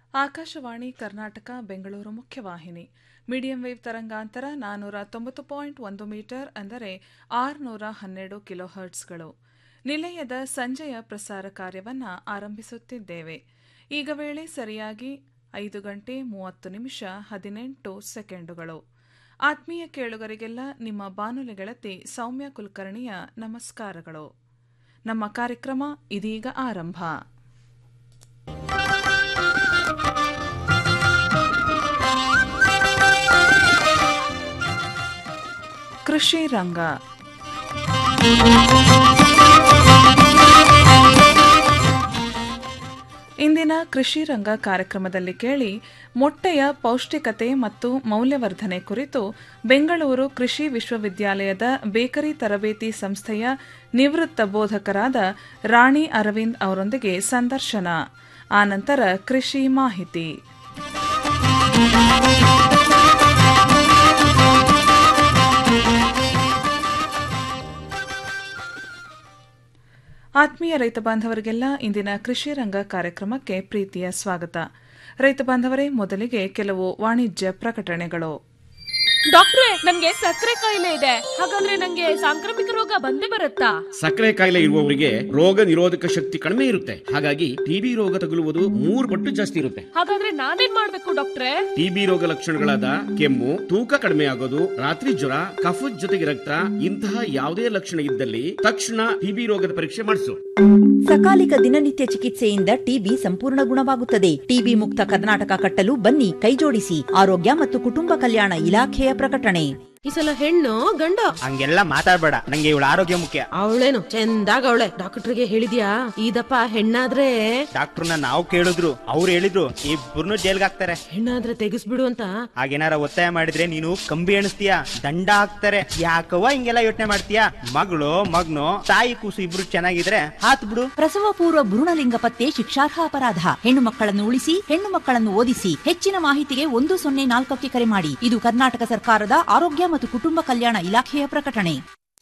ಆಕಾಶವಾಣಿ ಕರ್ನಾಟಕ ಬೆಂಗಳೂರು ಮುಖ್ಯವಾಹಿನಿ medium wave ತರಂಗಾಂತರ ನಾನ್ನೂರ ತೊಂಬತ್ತು ಪಾಯಿಂಟ್ ಒಂದು ಮೀಟರ್ ಅಂದರೆ ಆರುನೂರ ಹನ್ನೆರಡು ಕಿಲೋ ಹರ್ಟ್ಸ್ಗಳು ನಿಲಯದ ಸಂಜೆಯ ಪ್ರಸಾರ ಕಾರ್ಯವನ್ನು ಆರಂಭಿಸುತ್ತಿದ್ದೇವೆ ಈಗ ವೇಳೆ ಸರಿಯಾಗಿ ಐದು ಗಂಟೆ ಮೂವತ್ತು ನಿಮಿಷ ಹದಿನೆಂಟು ಸೆಕೆಂಡುಗಳು ಆತ್ಮೀಯ ಕೇಳುಗರಿಗೆಲ್ಲ ನಿಮ್ಮ ಬಾನುಲಿ ಗೆಳತಿ ಸೌಮ್ಯ ಕುಲಕರ್ಣಿಯ ನಮಸ್ಕಾರಗಳು ನಮ್ಮ ಕಾರ್ಯಕ್ರಮ ಇದೀಗ ಆರಂಭ ಕೃಷಿ ರಂಗ ಇಂದಿನ ಕೃಷಿ ರಂಗ ಕಾರ್ಯಕ್ರಮದಲ್ಲಿ ಕೇಳಿ ಮೊಟ್ಟೆಯ ಪೌಷ್ಟಿಕತೆ ಮತ್ತು ಮೌಲ್ಯವರ್ಧನೆ ಕುರಿತು ಬೆಂಗಳೂರು ಕೃಷಿ ವಿಶ್ವವಿದ್ಯಾಲಯದ ಬೇಕರಿ ತರಬೇತಿ ಸಂಸ್ಥೆಯ ನಿವೃತ್ತ ಬೋಧಕರಾದ ರಾಣಿ ಅರವಿಂದ್ ಅವರೊಂದಿಗೆ ಸಂದರ್ಶನ ಆನಂತರ ಕೃಷಿ ಮಾಹಿತಿ ಆತ್ಮೀಯ ರೈತ ಬಾಂಧವರಿಗೆಲ್ಲ ಇಂದಿನ ಕೃಷಿ ರಂಗ ಕಾರ್ಯಕ್ರಮಕ್ಕೆ ಪ್ರೀತಿಯ ಸ್ವಾಗತ ರೈತ ಬಾಂಧವರೇ ಮೊದಲಿಗೆ ಕೆಲವು ವಾಣಿಜ್ಯ ಪ್ರಕಟಣೆಗಳು ಡಾಕ್ಟ್ರೆ ನನ್ಗೆ ಸಕ್ಕರೆ ಕಾಯಿಲೆ ಇದೆ ಹಾಗಂದ್ರೆ ನಂಗೆ ಸಾಂಕ್ರಾಮಿಕ ರೋಗ ಬಂದೇ ಬರುತ್ತಾ ಸಕ್ಕರೆ ಕಾಯಿಲೆ ಇರುವವರಿಗೆ ರೋಗ ನಿರೋಧಕ ಶಕ್ತಿ ಕಡಿಮೆ ಇರುತ್ತೆ ಹಾಗಾಗಿ ಟಿಬಿ ರೋಗ ತಗುಲುವುದು ಮೂರು ಪಟ್ಟು ಜಾಸ್ತಿ ಇರುತ್ತೆ ಹಾಗಾದ್ರೆ ನಾನೇನ್ ಮಾಡ್ಬೇಕು ಡಾಕ್ಟ್ರೆ ಟಿಬಿ ರೋಗ ಲಕ್ಷಣಗಳಾದ ಕೆಮ್ಮು ತೂಕ ಕಡಿಮೆ ಆಗೋದು ರಾತ್ರಿ ಜ್ವರ ಕಫದ ಜೊತೆಗೆ ರಕ್ತ ಇಂತಹ ಯಾವುದೇ ಲಕ್ಷಣ ಇದ್ದಲ್ಲಿ ತಕ್ಷಣ ಟಿಬಿ ರೋಗದ ಪರೀಕ್ಷೆ ಮಾಡಿಸು ಸಕಾಲಿಕ ದಿನನಿತ್ಯ ಚಿಕಿತ್ಸೆಯಿಂದ ಟಿಬಿ ಸಂಪೂರ್ಣ ಗುಣವಾಗುತ್ತದೆ ಟಿಬಿ ಮುಕ್ತ ಕರ್ನಾಟಕ ಕಟ್ಟಲು ಬನ್ನಿ ಕೈಜೋಡಿಸಿ ಆರೋಗ್ಯ ಮತ್ತು ಕುಟುಂಬ ಕಲ್ಯಾಣ ಇಲಾಖೆಯ ಪ್ರಕಟಣೆ ಈ ಸಲ ಹೆಣ್ಣು ಗಂಡು ಹಂಗೆಲ್ಲ ಮಾತಾಡ್ಬೇಡ ನಂಗೆ ಇವಳ ಆರೋಗ್ಯ ಮುಖ್ಯ ಅವಳೇನು ಚಂದಾಗ ಅವಳೆ ಡಾಕ್ಟರ್ಗೆ ಹೇಳಿದ್ಯಾ ಇದಪ್ಪ ಹೆಣ್ಣಾದ್ರೆ ಡಾಕ್ಟರ್ನ ನಾವು ಕೇಳಿದ್ರು ಅವ್ರು ಹೇಳಿದ್ರು ಇಬ್ಬರನ್ನು ಜೈಲ್ಗೆ ಹಾಕ್ತಾರೆ ಹೆಣ್ಣಾದ್ರೆ ತೆಗಿಸ್ಬಿಡು ಅಂತ ಹಾಗೇನಾರ ಒತ್ತಾಯ ಮಾಡಿದ್ರೆ ನೀನು ಕಂಬಿ ಎಣಿಸ್ತೀಯ ದಂಡ ಹಾಕ್ತಾರೆ ಯಾಕವ್ವ ಹಿಂಗೆಲ್ಲ ಯೋಚನೆ ಮಾಡ್ತೀಯ ಮಗಳು ಮಗ್ನು ತಾಯಿ ಕೂಸು ಇಬ್ರು ಚೆನ್ನಾಗಿದ್ರೆ ಹಾತ್ ಬಿಡು ಪ್ರಸವ ಪೂರ್ವ ಭ್ರೂಣಲಿಂಗ ಪತ್ತೆ ಶಿಕ್ಷಾರ್ಹ ಅಪರಾಧ ಹೆಣ್ಣು ಮಕ್ಕಳನ್ನು ಉಳಿಸಿ ಹೆಣ್ಣು ಮಕ್ಕಳನ್ನು ಓದಿಸಿ ಹೆಚ್ಚಿನ ಮಾಹಿತಿಗೆ ಒಂದು ಸೊನ್ನೆ ನಾಲ್ಕಕ್ಕೆ ಕರೆ ಮಾಡಿ ಇದು ಕರ್ನಾಟಕ ಸರ್ಕಾರದ ಆರೋಗ್ಯ ಮತ್ತು ಕುಟುಂಬ ಕಲ್ಯಾಣ ಇಲಾಖೆಯ ಪ್ರಕಟಣೆ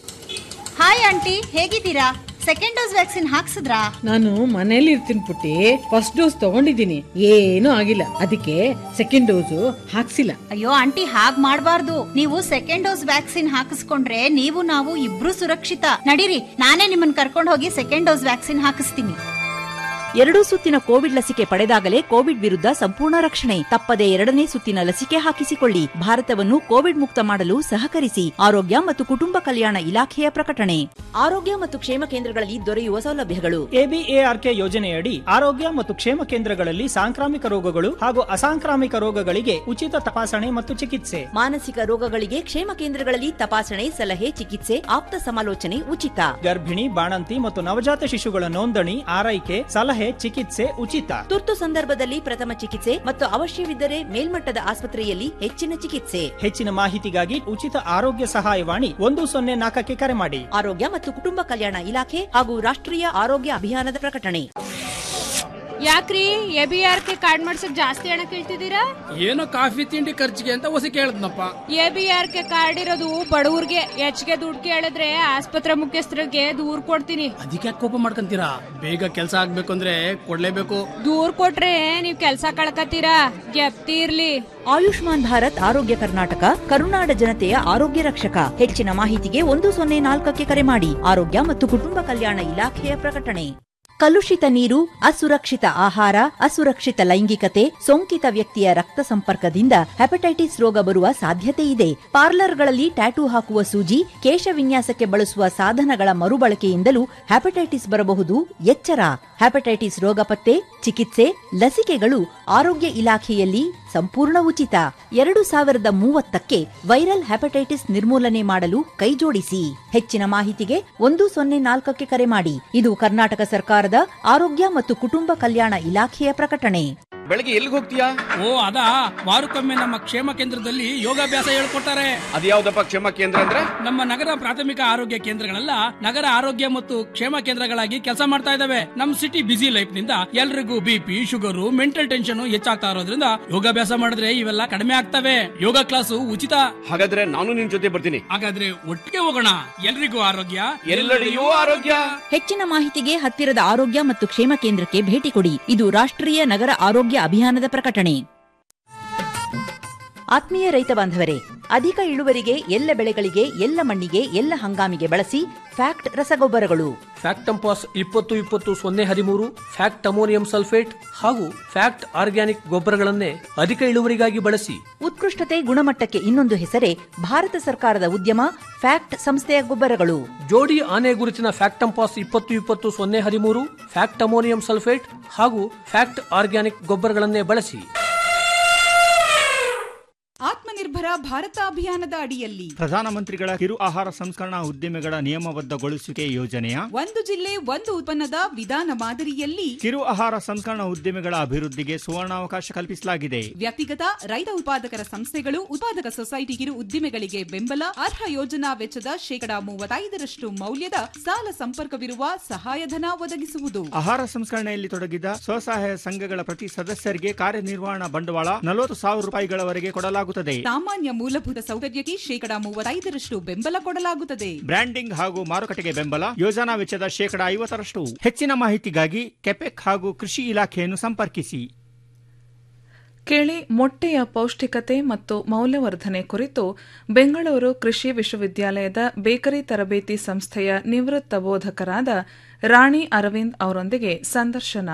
ಹಾಯ್ ಆಂಟಿ ಹೇಗಿದ್ದೀರಾ ಸೆಕೆಂಡ್ ಡೋಸ್ ವ್ಯಾಕ್ಸಿನ್ ಹಾಕ್ಸಿದ್ರಾ ನಾನು ಮನೇಲಿ ಇರ್ತೀನಿ ಪುಟ್ಟಿ ಫಸ್ಟ್ ಡೋಸ್ ತಗೊಂಡಿದ್ದೀನಿ ಏನೂ ಆಗಿಲ್ಲ ಅದಕ್ಕೆ ಸೆಕೆಂಡ್ ಡೋಸು ಹಾಕ್ಸಿಲ್ಲ ಅಯ್ಯೋ ಆಂಟಿ ಹಾಗ್ ಮಾಡ್ಬಾರ್ದು ನೀವು ಸೆಕೆಂಡ್ ಡೋಸ್ ವ್ಯಾಕ್ಸಿನ್ ಹಾಕಿಸ್ಕೊಂಡ್ರೆ ನೀವು ನಾವು ಇಬ್ರು ಸುರಕ್ಷಿತ ನಡೀರಿ ನಾನೇ ನಿಮ್ಮನ್ನ ಕರ್ಕೊಂಡು ಹೋಗಿ ಸೆಕೆಂಡ್ ಡೋಸ್ ವ್ಯಾಕ್ಸಿನ್ ಹಾಕಿಸ್ತೀನಿ ಎರಡೂ ಸುತ್ತಿನ ಕೋವಿಡ್ ಲಸಿಕೆ ಪಡೆದಾಗಲೇ ಕೋವಿಡ್ ವಿರುದ್ಧ ಸಂಪೂರ್ಣ ರಕ್ಷಣೆ ತಪ್ಪದೆ ಎರಡನೇ ಸುತ್ತಿನ ಲಸಿಕೆ ಹಾಕಿಸಿಕೊಳ್ಳಿ ಭಾರತವನ್ನು ಕೋವಿಡ್ ಮುಕ್ತ ಮಾಡಲು ಸಹಕರಿಸಿ ಆರೋಗ್ಯ ಮತ್ತು ಕುಟುಂಬ ಕಲ್ಯಾಣ ಇಲಾಖೆಯ ಪ್ರಕಟಣೆ ಆರೋಗ್ಯ ಮತ್ತು ಕ್ಷೇಮ ಕೇಂದ್ರಗಳಲ್ಲಿ ದೊರೆಯುವ ಸೌಲಭ್ಯಗಳು ಎಬಿಎಆರ್ಕೆ ಯೋಜನೆಯಡಿ ಆರೋಗ್ಯ ಮತ್ತು ಕ್ಷೇಮ ಕೇಂದ್ರಗಳಲ್ಲಿ ಸಾಂಕ್ರಾಮಿಕ ರೋಗಗಳು ಹಾಗೂ ಅಸಾಂಕ್ರಾಮಿಕ ರೋಗಗಳಿಗೆ ಉಚಿತ ತಪಾಸಣೆ ಮತ್ತು ಚಿಕಿತ್ಸೆ ಮಾನಸಿಕ ರೋಗಗಳಿಗೆ ಕ್ಷೇಮ ಕೇಂದ್ರಗಳಲ್ಲಿ ತಪಾಸಣೆ ಸಲಹೆ ಚಿಕಿತ್ಸೆ ಆಪ್ತ ಸಮಾಲೋಚನೆ ಉಚಿತ ಗರ್ಭಿಣಿ ಬಾಣಂತಿ ಮತ್ತು ನವಜಾತ ಶಿಶುಗಳ ನೋಂದಣಿ ಆರೈಕೆ ಸಲಹೆ ಚಿಕಿತ್ಸೆ ಉಚಿತ ತುರ್ತು ಸಂದರ್ಭದಲ್ಲಿ ಪ್ರಥಮ ಚಿಕಿತ್ಸೆ ಮತ್ತು ಅವಶ್ಯವಿದ್ದರೆ ಮೇಲ್ಮಟ್ಟದ ಆಸ್ಪತ್ರೆಯಲ್ಲಿ ಹೆಚ್ಚಿನ ಚಿಕಿತ್ಸೆ ಹೆಚ್ಚಿನ ಮಾಹಿತಿಗಾಗಿ ಉಚಿತ ಆರೋಗ್ಯ ಸಹಾಯವಾಣಿ ಒಂದು ಸೊನ್ನೆ ನಾಲ್ಕಕ್ಕೆ ಕರೆ ಮಾಡಿ ಆರೋಗ್ಯ ಮತ್ತು ಕುಟುಂಬ ಕಲ್ಯಾಣ ಇಲಾಖೆ ಹಾಗೂ ರಾಷ್ಟ್ರೀಯ ಆರೋಗ್ಯ ಅಭಿಯಾನದ ಪ್ರಕಟಣೆ ಯಾಕ್ರಿ A B R K card ಮಾಡ್ಸಕ್ ಜಾಸ್ತಿ ಹಣ ಕೇಳ್ತಿದ್ದೀರಾ ಏನೋ ಕಾಫಿ ತಿಂಡಿ ಖರ್ಚಿಗೆ ಅಂತ ಹೊಸ ಕೇಳದ್ನಪ್ಪ A B R K card ಇರೋದು ಬಡವ್ರಿಗೆ ಹೆಚ್ಚಿಗೆ ದುಡ್ಡು ಕೇಳಿದ್ರೆ ಆಸ್ಪತ್ರೆ ಮುಖ್ಯಸ್ಥರಿಗೆ ದೂರ್ ಕೊಡ್ತೀನಿ ಅದಕ್ಕೆ ಕೋಪ ಮಾಡ್ಕೊಂತೀರಾ ಬೇಗ ಕೆಲಸ ಆಗ್ಬೇಕು ಅಂದ್ರೆ ಕೊಡ್ಲೇಬೇಕು ದೂರ್ ಕೊಟ್ರೆ ನೀವ್ ಕೆಲ್ಸ ಕಳ್ಕತ್ತೀರಾ ಗೆಪ್ತಿ ಇರ್ಲಿ ಆಯುಷ್ಮಾನ್ ಭಾರತ್ ಆರೋಗ್ಯ ಕರ್ನಾಟಕ ಕರುನಾಡ ಜನತೆಯ ಆರೋಗ್ಯ ರಕ್ಷಕ ಹೆಚ್ಚಿನ ಮಾಹಿತಿಗೆ ಒಂದು ಸೊನ್ನೆ ನಾಲ್ಕಕ್ಕೆ ಕರೆ ಮಾಡಿ ಆರೋಗ್ಯ ಮತ್ತು ಕುಟುಂಬ ಕಲ್ಯಾಣ ಇಲಾಖೆಯ ಪ್ರಕಟಣೆ ಕಲುಷಿತ ನೀರು ಅಸುರಕ್ಷಿತ ಆಹಾರ ಅಸುರಕ್ಷಿತ ಲೈಂಗಿಕತೆ ಸೋಂಕಿತ ವ್ಯಕ್ತಿಯ ರಕ್ತ ಸಂಪರ್ಕದಿಂದ ಹೆಪಟೈಟಿಸ್ ರೋಗ ಬರುವ ಸಾಧ್ಯತೆ ಇದೆ ಪಾರ್ಲರ್ಗಳಲ್ಲಿ ಟ್ಯಾಟೂ ಹಾಕುವ ಸೂಜಿ ಕೇಶ ವಿನ್ಯಾಸಕ್ಕೆ ಬಳಸುವ ಸಾಧನಗಳ ಮರುಬಳಕೆಯಿಂದಲೂ ಹೆಪಟೈಟಿಸ್ ಬರಬಹುದು ಎಚ್ಚರ ಹೆಪಟೈಟಿಸ್ ರೋಗ ಪತ್ತೆ ಚಿಕಿತ್ಸೆ ಲಸಿಕೆಗಳು ಆರೋಗ್ಯ ಇಲಾಖೆಯಲ್ಲಿ ಸಂಪೂರ್ಣ ಉಚಿತ ಎರಡು ಸಾವಿರದ ಮೂವತ್ತಕ್ಕೆ ವೈರಲ್ ಹೆಪಟೈಟಿಸ್ ನಿರ್ಮೂಲನೆ ಮಾಡಲು ಕೈಜೋಡಿಸಿ ಹೆಚ್ಚಿನ ಮಾಹಿತಿಗೆ ಒಂದು ಸೊನ್ನೆ ನಾಲ್ಕಕ್ಕೆ ಕರೆ ಮಾಡಿ ಇದು ಕರ್ನಾಟಕ ಸರ್ಕಾರದ ಆರೋಗ್ಯ ಮತ್ತು ಕುಟುಂಬ ಕಲ್ಯಾಣ ಇಲಾಖೆಯ ಪ್ರಕಟಣೆ ಬೆಳಗ್ಗೆ ಎಲ್ಲಿಗೆ ಹೋಗ್ತೀಯಾ ಓ ಅದಾ ವಾರಕ್ಕೊಮ್ಮೆ ನಮ್ಮ ಕ್ಷೇಮ ಕೇಂದ್ರದಲ್ಲಿ ಯೋಗಾಭ್ಯಾಸ ಹೇಳ್ಕೊಡ್ತಾರೆ ಅದ್ಯಾವ್ದಪ್ಪ ಕ್ಷೇಮ ಕೇಂದ್ರ ಅಂದ್ರೆ ನಮ್ಮ ನಗರ ಪ್ರಾಥಮಿಕ ಆರೋಗ್ಯ ಕೇಂದ್ರಗಳೆಲ್ಲ ನಗರ ಆರೋಗ್ಯ ಮತ್ತು ಕ್ಷೇಮ ಕೇಂದ್ರಗಳಾಗಿ ಕೆಲಸ ಮಾಡ್ತಾ ಇದಾವೆ ನಮ್ ಸಿಟಿ ಬಿಸಿ ಲೈಫ್ ನಿಂದ ಎಲ್ರಿಗೂ ಬಿಪಿ ಶುಗರು ಮೆಂಟಲ್ ಟೆನ್ಷನ್ ಹೆಚ್ಚಾಗ್ತಾ ಇರೋದ್ರಿಂದ ಯೋಗಾಭ್ಯಾಸ ಮಾಡಿದ್ರೆ ಇವೆಲ್ಲ ಕಡಿಮೆ ಆಗ್ತವೆ ಯೋಗ ಕ್ಲಾಸು ಉಚಿತ ಹಾಗಾದ್ರೆ ನಾನು ನಿನ್ ಜೊತೆ ಬರ್ತೀನಿ ಹಾಗಾದ್ರೆ ಒಟ್ಟಿಗೆ ಹೋಗೋಣ ಎಲ್ರಿಗೂ ಆರೋಗ್ಯ ಎಲ್ಲೆಡೆಯೂ ಆರೋಗ್ಯ ಹೆಚ್ಚಿನ ಮಾಹಿತಿಗೆ ಹತ್ತಿರದ ಆರೋಗ್ಯ ಮತ್ತು ಕ್ಷೇಮ ಕೇಂದ್ರಕ್ಕೆ ಭೇಟಿ ಕೊಡಿ ಇದು ರಾಷ್ಟ್ರೀಯ ನಗರ ಆರೋಗ್ಯ ಆರೋಗ್ಯ ಅಭಿಯಾನದ ಪ್ರಕಟಣೆ ಆತ್ಮೀಯ ರೈತ ಬಾಂಧವರೇ ಅಧಿಕ ಇಳುವರಿಗೆ ಎಲ್ಲ ಬೆಳೆಗಳಿಗೆ ಎಲ್ಲ ಮಣ್ಣಿಗೆ ಎಲ್ಲ ಹಂಗಾಮಿಗೆ ಬಳಸಿ ಫ್ಯಾಕ್ಟ್ ರಸಗೊಬ್ಬರಗಳು ಫ್ಯಾಕ್ಟಂಪಾಸ್ ಇಪ್ಪತ್ತು ಇಪ್ಪತ್ತು ಸೊನ್ನೆ ಹದಿಮೂರು ಫ್ಯಾಕ್ಟ್ ಅಮೋನಿಯಂ ಸಲ್ಫೇಟ್ ಹಾಗೂ ಫ್ಯಾಕ್ಟ್ ಆರ್ಗ್ಯಾನಿಕ್ ಗೊಬ್ಬರಗಳನ್ನೇ ಅಧಿಕ ಇಳುವರಿಗಾಗಿ ಬಳಸಿ ಉತ್ಕೃಷ್ಟತೆ ಗುಣಮಟ್ಟಕ್ಕೆ ಇನ್ನೊಂದು ಹೆಸರೇ ಭಾರತ ಸರ್ಕಾರದ ಉದ್ಯಮ ಫ್ಯಾಕ್ಟ್ ಸಂಸ್ಥೆಯ ಗೊಬ್ಬರಗಳು ಜೋಡಿ ಆನೆ ಗುರುತಿನ ಫ್ಯಾಕ್ಟಂಪಾಸ್ ಇಪ್ಪತ್ತು ಇಪ್ಪತ್ತು ಸೊನ್ನೆ ಹದಿಮೂರು ಫ್ಯಾಕ್ಟ್ ಅಮೋನಿಯಂ ಸಲ್ಫೇಟ್ ಹಾಗೂ ಫ್ಯಾಕ್ಟ್ ಆರ್ಗ್ಯಾನಿಕ್ ಗೊಬ್ಬರಗಳನ್ನೇ ಬಳಸಿ ಆತ್ಮನಿರ್ಭರ ಭಾರತ ಅಭಿಯಾನದ ಅಡಿಯಲ್ಲಿ ಪ್ರಧಾನಮಂತ್ರಿಗಳ ಕಿರು ಆಹಾರ ಸಂಸ್ಕರಣಾ ಉದ್ಯಮಿಗಳ ನಿಯಮಬದ್ಧಗೊಳಿಸುವಿಕೆ ಯೋಜನೆಯ ಒಂದು ಜಿಲ್ಲೆ ಒಂದು ಉತ್ಪನ್ನದ ವಿಧಾನ ಮಾದರಿಯಲ್ಲಿ ಕಿರು ಆಹಾರ ಸಂಸ್ಕರಣಾ ಉದ್ಯಮಿಗಳ ಅಭಿವೃದ್ಧಿಗೆ ಸುವರ್ಣಾವಕಾಶ ಕಲ್ಪಿಸಲಾಗಿದೆ ವ್ಯಕ್ತಿಗತ ರೈತ ಉತ್ಪಾದಕರ ಸಂಸ್ಥೆಗಳು ಉತ್ಪಾದಕ ಸೊಸೈಟಿ ಕಿರು ಉದ್ದಿಮೆಗಳಿಗೆ ಬೆಂಬಲ ಅರ್ಹ ಯೋಜನಾ ವೆಚ್ಚದ ಶೇಕಡಾ ಮೂವತ್ತೈದರಷ್ಟು ಮೌಲ್ಯದ ಸಾಲ ಸಂಪರ್ಕವಿರುವ ಸಹಾಯಧನ ಒದಗಿಸುವುದು ಆಹಾರ ಸಂಸ್ಕರಣೆಯಲ್ಲಿ ತೊಡಗಿದ ಸ್ವಸಹಾಯ ಸಂಘಗಳ ಪ್ರತಿ ಸದಸ್ಯರಿಗೆ ಕಾರ್ಯನಿರ್ವಹಣಾ ಬಂಡವಾಳ ನಲವತ್ತು ಸಾವಿರ ರೂಪಾಯಿಗಳವರೆಗೆ ಕೊಡಲಾಗುತ್ತದೆ ಸಾಮಾನ್ಯ ಮೂಲಭೂತ ಸೌಕರ್ಯಕ್ಕೆ ಶೇಕಡಾ ಮೂವತ್ತೈದರಷ್ಟು ಬೆಂಬಲ ಕೊಡಲಾಗುತ್ತದೆ ಬ್ರ್ಯಾಂಡಿಂಗ್ ಹಾಗೂ ಮಾರುಕಟ್ಟೆಗೆ ಬೆಂಬಲ ಯೋಜನಾ ವೆಚ್ಚದ ಶೇಕಡಾ ಐವತ್ತರಷ್ಟು ಹೆಚ್ಚಿನ ಮಾಹಿತಿಗಾಗಿ ಕೆಪೆಕ್ ಹಾಗೂ ಕೃಷಿ ಇಲಾಖೆಯನ್ನು ಸಂಪರ್ಕಿಸಿ ಕೇಳಿ ಮೊಟ್ಟೆಯ ಪೌಷ್ಟಿಕತೆ ಮತ್ತು ಮೌಲ್ಯವರ್ಧನೆ ಕುರಿತು ಬೆಂಗಳೂರು ಕೃಷಿ ವಿಶ್ವವಿದ್ಯಾಲಯದ ಬೇಕರಿ ತರಬೇತಿ ಸಂಸ್ಥೆಯ ನಿವೃತ್ತ ಬೋಧಕರಾದ ರಾಣಿ ಅರವಿಂದ್ ಅವರೊಂದಿಗೆ ಸಂದರ್ಶನ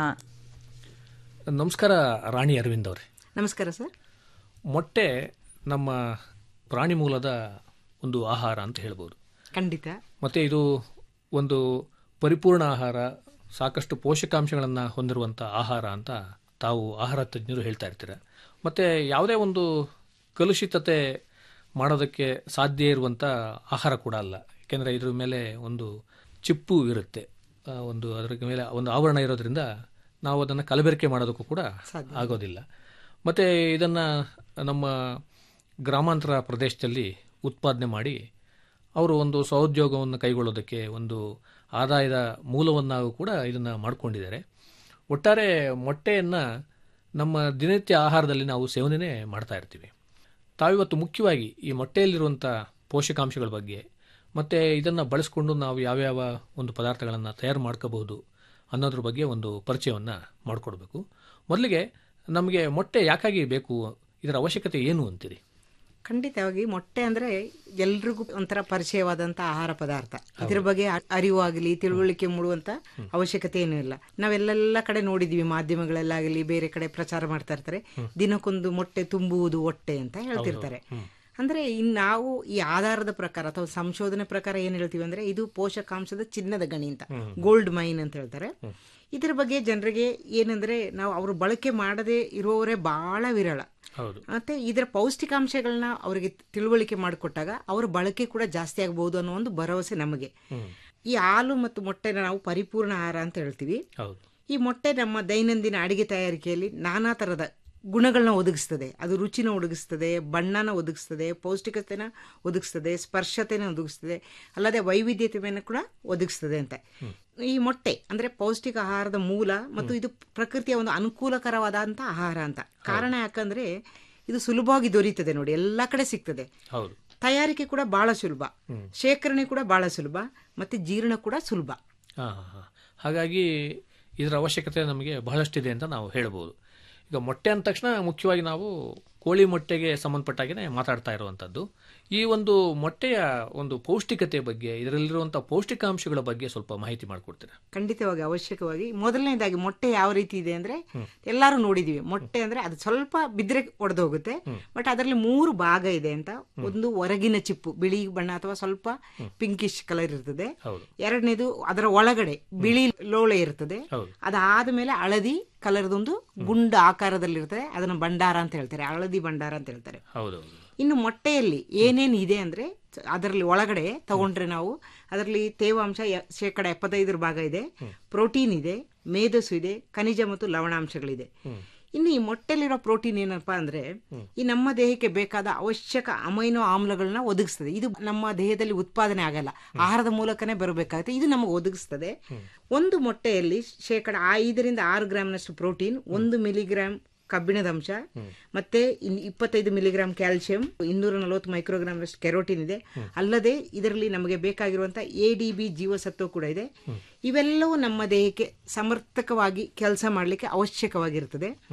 ನಮಸ್ಕಾರ ರಾಣಿ ಅರವಿಂದ್ ಅವರೇ ನಮಸ್ಕಾರ ಸರ್ ಮೊಟ್ಟೆ ನಮ್ಮ ಪ್ರಾಣಿ ಮೂಲದ ಒಂದು ಆಹಾರ ಅಂತ ಹೇಳ್ಬೋದು ಖಂಡಿತ ಮತ್ತು ಇದು ಒಂದು ಪರಿಪೂರ್ಣ ಆಹಾರ ಸಾಕಷ್ಟು ಪೋಷಕಾಂಶಗಳನ್ನು ಹೊಂದಿರುವಂಥ ಆಹಾರ ಅಂತ ತಾವು ಆಹಾರ ತಜ್ಞರು ಹೇಳ್ತಾ ಇರ್ತೀರ ಮತ್ತು ಯಾವುದೇ ಒಂದು ಕಲುಷಿತತೆ ಮಾಡೋದಕ್ಕೆ ಸಾಧ್ಯ ಇರುವಂಥ ಆಹಾರ ಕೂಡ ಅಲ್ಲ ಯಾಕೆಂದರೆ ಇದ್ರ ಮೇಲೆ ಒಂದು ಚಿಪ್ಪು ಇರುತ್ತೆ ಆ, ಒಂದು ಅದರ ಮೇಲೆ ಒಂದು ಆವರಣ ಇರೋದ್ರಿಂದ ನಾವು ಅದನ್ನು ಕಲಬೆರಕೆ ಮಾಡೋದಕ್ಕೂ ಕೂಡ ಆಗೋದಿಲ್ಲ ಮತ್ತು ಇದನ್ನು ನಮ್ಮ ಗ್ರಾಮಾಂತರ ಪ್ರದೇಶದಲ್ಲಿ ಉತ್ಪಾದನೆ ಮಾಡಿ ಅವರು ಒಂದು ಸ್ವಉದ್ಯೋಗವನ್ನು ಕೈಗೊಳ್ಳೋದಕ್ಕೆ ಒಂದು ಆದಾಯದ ಮೂಲವನ್ನಾಗೂ ಕೂಡ ಇದನ್ನು ಮಾಡಿಕೊಂಡಿದ್ದಾರೆ ಒಟ್ಟಾರೆ ಮೊಟ್ಟೆಯನ್ನು ನಮ್ಮ ದಿನನಿತ್ಯ ಆಹಾರದಲ್ಲಿ ನಾವು ಸೇವನೆ ಮಾಡ್ತಾ ಇರ್ತೀವಿ ತಾವಿವತ್ತು ಮುಖ್ಯವಾಗಿ ಈ ಮೊಟ್ಟೆಯಲ್ಲಿರುವಂಥ ಪೋಷಕಾಂಶಗಳ ಬಗ್ಗೆ ಮತ್ತು ಇದನ್ನು ಬಳಸ್ಕೊಂಡು ನಾವು ಯಾವ್ಯಾವ ಒಂದು ಪದಾರ್ಥಗಳನ್ನು ತಯಾರು ಮಾಡ್ಕೋಬಹುದು ಅನ್ನೋದ್ರ ಬಗ್ಗೆ ಒಂದು ಪರಿಚಯವನ್ನು ಮಾಡಿಕೊಡ್ಬೇಕು ಮೊದಲಿಗೆ ನಮಗೆ ಮೊಟ್ಟೆ ಯಾಕಾಗಿ ಬೇಕು ಇದರ ಅವಶ್ಯಕತೆ ಏನು ಅಂತೀರಿ ಖಂಡಿತವಾಗಿ ಮೊಟ್ಟೆ ಅಂದ್ರೆ ಎಲ್ರಿಗೂ ಒಂಥರ ಪರಿಚಯವಾದಂತ ಆಹಾರ ಪದಾರ್ಥ ಇದ್ರ ಬಗ್ಗೆ ಅ- ಅರಿವು ಆಗಲಿ ತಿಳುವಳಿಕೆ ಮೂಡುವಂತ ಅವಶ್ಯಕತೆ ಏನೂ ಇಲ್ಲ ನಾವೆಲ್ಲೆಲ್ಲ ಕಡೆ ನೋಡಿದೀವಿ ಮಾಧ್ಯಮಗಳಲ್ಲಾಗಲಿ ಬೇರೆ ಕಡೆ ಪ್ರಚಾರ ಮಾಡ್ತಾ ಇರ್ತಾರೆ ದಿನಕ್ಕೊಂದು ಮೊಟ್ಟೆ ತುಂಬುವುದು ಹೊಟ್ಟೆ ಅಂತ ಹೇಳ್ತಿರ್ತಾರೆ ಅಂದ್ರೆ ಇನ್ ನಾವು ಈ ಆಧಾರದ ಪ್ರಕಾರ ಅಥವಾ ಸಂಶೋಧನೆ ಪ್ರಕಾರ ಏನ್ ಹೇಳ್ತೀವಿ ಅಂದ್ರೆ ಇದು ಪೋಷಕಾಂಶದ ಚಿನ್ನದ ಗಣಿ ಅಂತ ಗೋಲ್ಡ್ ಮೈನ್ ಅಂತ ಹೇಳ್ತಾರೆ ಇದ್ರ ಬಗ್ಗೆ ಜನರಿಗೆ ಏನಂದ್ರೆ ನಾವು ಅವರು ಬಳಕೆ ಮಾಡದೆ ಇರುವವರೇ ಬಹಳ ವಿರಳ ಹೌದು ಮತ್ತೆ ಇದರ ಪೌಷ್ಟಿಕಾಂಶಗಳನ್ನ ಅವರಿಗೆ ತಿಳುವಳಿಕೆ ಮಾಡಿಕೊಟ್ಟಾಗ ಅವರ ಬಳಕೆ ಕೂಡ ಜಾಸ್ತಿ ಆಗಬಹುದು ಅನ್ನೋ ಒಂದು ಭರವಸೆ ನಮಗೆ ಈ ಹಾಲು ಮತ್ತು ಮೊಟ್ಟೆನ ನಾವು ಪರಿಪೂರ್ಣ ಆಹಾರ ಅಂತ ಹೇಳ್ತೀವಿ ಹೌದು ಈ ಮೊಟ್ಟೆ ನಮ್ಮ ದೈನಂದಿನ ಅಡಿಗೆ ತಯಾರಿಕೆಯಲ್ಲಿ ನಾನಾ ಥರದ ಗುಣಗಳನ್ನ ಒದಗಿಸ್ತದೆ ಅದು ರುಚಿನ ಒದಗಿಸ್ತದೆ ಬಣ್ಣನ ಒದಗಿಸ್ತದೆ ಪೌಷ್ಟಿಕತೆನ ಒದಗಿಸ್ತದೆ ಸ್ಪರ್ಶತೆನ ಒದಗಿಸ್ತದೆ ಅಲ್ಲದೆ ವೈವಿಧ್ಯತೆಯನ್ನು ಕೂಡ ಒದಗಿಸ್ತದೆ ಅಂತ ಈ ಮೊಟ್ಟೆ ಅಂದ್ರೆ ಪೌಷ್ಟಿಕ ಆಹಾರದ ಮೂಲ ಮತ್ತು ಇದು ಪ್ರಕೃತಿಯ ಒಂದು ಅನುಕೂಲಕರವಾದಂತ ಆಹಾರ ಅಂತ ಕಾರಣ ಯಾಕಂದ್ರೆ ಇದು ಸುಲಭವಾಗಿ ದೊರೀತದೆ ನೋಡಿ ಎಲ್ಲಾ ಕಡೆ ಸಿಗ್ತದೆ ಹೌದು ತಯಾರಿಕೆ ಕೂಡ ಬಹಳ ಸುಲಭ ಶೇಖರಣೆ ಕೂಡ ಬಹಳ ಸುಲಭ ಮತ್ತೆ ಜೀರ್ಣ ಕೂಡ ಸುಲಭ ಹಾಂ ಹಾಂ ಹಾಗಾಗಿ ಇದರ ಅವಶ್ಯಕತೆ ನಮಗೆ ಬಹಳಷ್ಟಿದೆ ಅಂತ ನಾವು ಹೇಳ್ಬೋದು ಈಗ ಮೊಟ್ಟೆ ಅಂದ ತಕ್ಷಣ ಮುಖ್ಯವಾಗಿ ನಾವು ಕೋಳಿ ಮೊಟ್ಟೆಗೆ ಸಂಬಂಧಪಟ್ಟಾಗೆ ಮಾತಾಡ್ತಾ ಇರುವಂಥದ್ದು ಈ ಒಂದು ಮೊಟ್ಟೆಯ ಒಂದು ಪೌಷ್ಟಿಕತೆ ಬಗ್ಗೆ ಇದರಲ್ಲಿರುವಂಥ ಪೌಷ್ಟಿಕಾಂಶಗಳ ಬಗ್ಗೆ ಸ್ವಲ್ಪ ಮಾಹಿತಿ ಮಾಡಿಕೊಡ್ತೀರಾ ಖಂಡಿತವಾಗಿ ಅವಶ್ಯಕವಾಗಿ ಮೊದಲನೇದಾಗಿ ಮೊಟ್ಟೆ ಯಾವ ರೀತಿ ಇದೆ ಅಂದ್ರೆ ಎಲ್ಲಾರು ನೋಡಿದೀವಿ ಮೊಟ್ಟೆ ಅಂದ್ರೆ ಅದು ಸ್ವಲ್ಪ ಬಿದ್ರೆ ಒಡೆದು ಹೋಗುತ್ತೆ ಬಟ್ ಅದರಲ್ಲಿ ಮೂರು ಭಾಗ ಇದೆ ಅಂತ ಒಂದು ಹೊರಗಿನ ಚಿಪ್ಪು ಬಿಳಿ ಬಣ್ಣ ಅಥವಾ ಸ್ವಲ್ಪ ಪಿಂಕಿಶ್ ಕಲರ್ ಇರ್ತದೆ ಹೌದು ಎರಡನೇದು ಅದರ ಒಳಗಡೆ ಬಿಳಿ ಲೋಳೆ ಇರ್ತದೆ ಹೌದು ಅದಾದ್ಮೇಲೆ ಹಳದಿ ಕಲರ್ದೊಂದು ಗುಂಡು ಆಕಾರದಲ್ಲಿರ್ತದೆ ಅದನ್ನ ಭಂಡಾರ ಅಂತ ಹೇಳ್ತಾರೆ ಹಳದಿ ಭಂಡಾರ ಅಂತ ಹೇಳ್ತಾರೆ ಹೌದೌದು ಇನ್ನು ಮೊಟ್ಟೆಯಲ್ಲಿ ಏನೇನು ಇದೆ ಅಂದ್ರೆ ಅದರಲ್ಲಿ ಒಳಗಡೆ ತಗೊಂಡ್ರೆ ನಾವು ಅದರಲ್ಲಿ ತೇವಾಂಶ ಯ- ಶೇಕಡ ಎಪ್ಪತ್ತೈದರ ಭಾಗ ಇದೆ ಪ್ರೋಟೀನ್ ಇದೆ ಮೇಧಸ್ಸು ಇದೆ ಖನಿಜ ಮತ್ತು ಲವಣಾಂಶಗಳಿದೆ ಇನ್ನು ಈ ಮೊಟ್ಟೆಲಿರೋ ಪ್ರೋಟೀನ್ ಏನಪ್ಪಾ ಅಂದ್ರೆ ಈ ನಮ್ಮ ದೇಹಕ್ಕೆ ಬೇಕಾದ ಅವಶ್ಯಕ ಅಮೈನೋ ಆಮ್ಲಗಳನ್ನ ಒದಗಿಸ್ತದೆ ಇದು ನಮ್ಮ ದೇಹದಲ್ಲಿ ಉತ್ಪಾದನೆ ಆಗಲ್ಲ ಆಹಾರದ ಮೂಲಕನೇ ಬರಬೇಕಾಗುತ್ತೆ ಇದು ನಮಗೆ ಒದಗಿಸ್ತದೆ ಒಂದು ಮೊಟ್ಟೆಯಲ್ಲಿ ಶೇಕಡ ಐದರಿಂದ ಆರು ಗ್ರಾಮ್ನಷ್ಟು ಪ್ರೋಟೀನ್ ಒಂದು ಮಿಲಿಗ್ರಾಮ್ ಕಬ್ಬಿಣದ ಅಂಶ ಮತ್ತೆ ಇನ್ ಇಪ್ಪತ್ತೈದು ಮಿಲಿಗ್ರಾಮ್ ಕ್ಯಾಲ್ಸಿಯಂ ಇನ್ನೂರ ನಲವತ್ತು ಮೈಕ್ರೋಗ್ರಾಮ್ನಷ್ಟು ಕೆರೋಟಿನ್ ಇದೆ ಅಲ್ಲದೆ ಇದರಲ್ಲಿ ನಮಗೆ ಬೇಕಾಗಿರುವಂತ ಎ ಡಿ ಬಿ ಜೀವಸತ್ವ ಕೂಡ ಇದೆ ಇವೆಲ್ಲವೂ ನಮ್ಮ ದೇಹಕ್ಕೆ ಸಮರ್ಥಕವಾಗಿ ಕೆಲಸ ಮಾಡಲಿಕ್ಕೆ ಅವಶ್ಯಕವಾಗಿರ್ತದೆ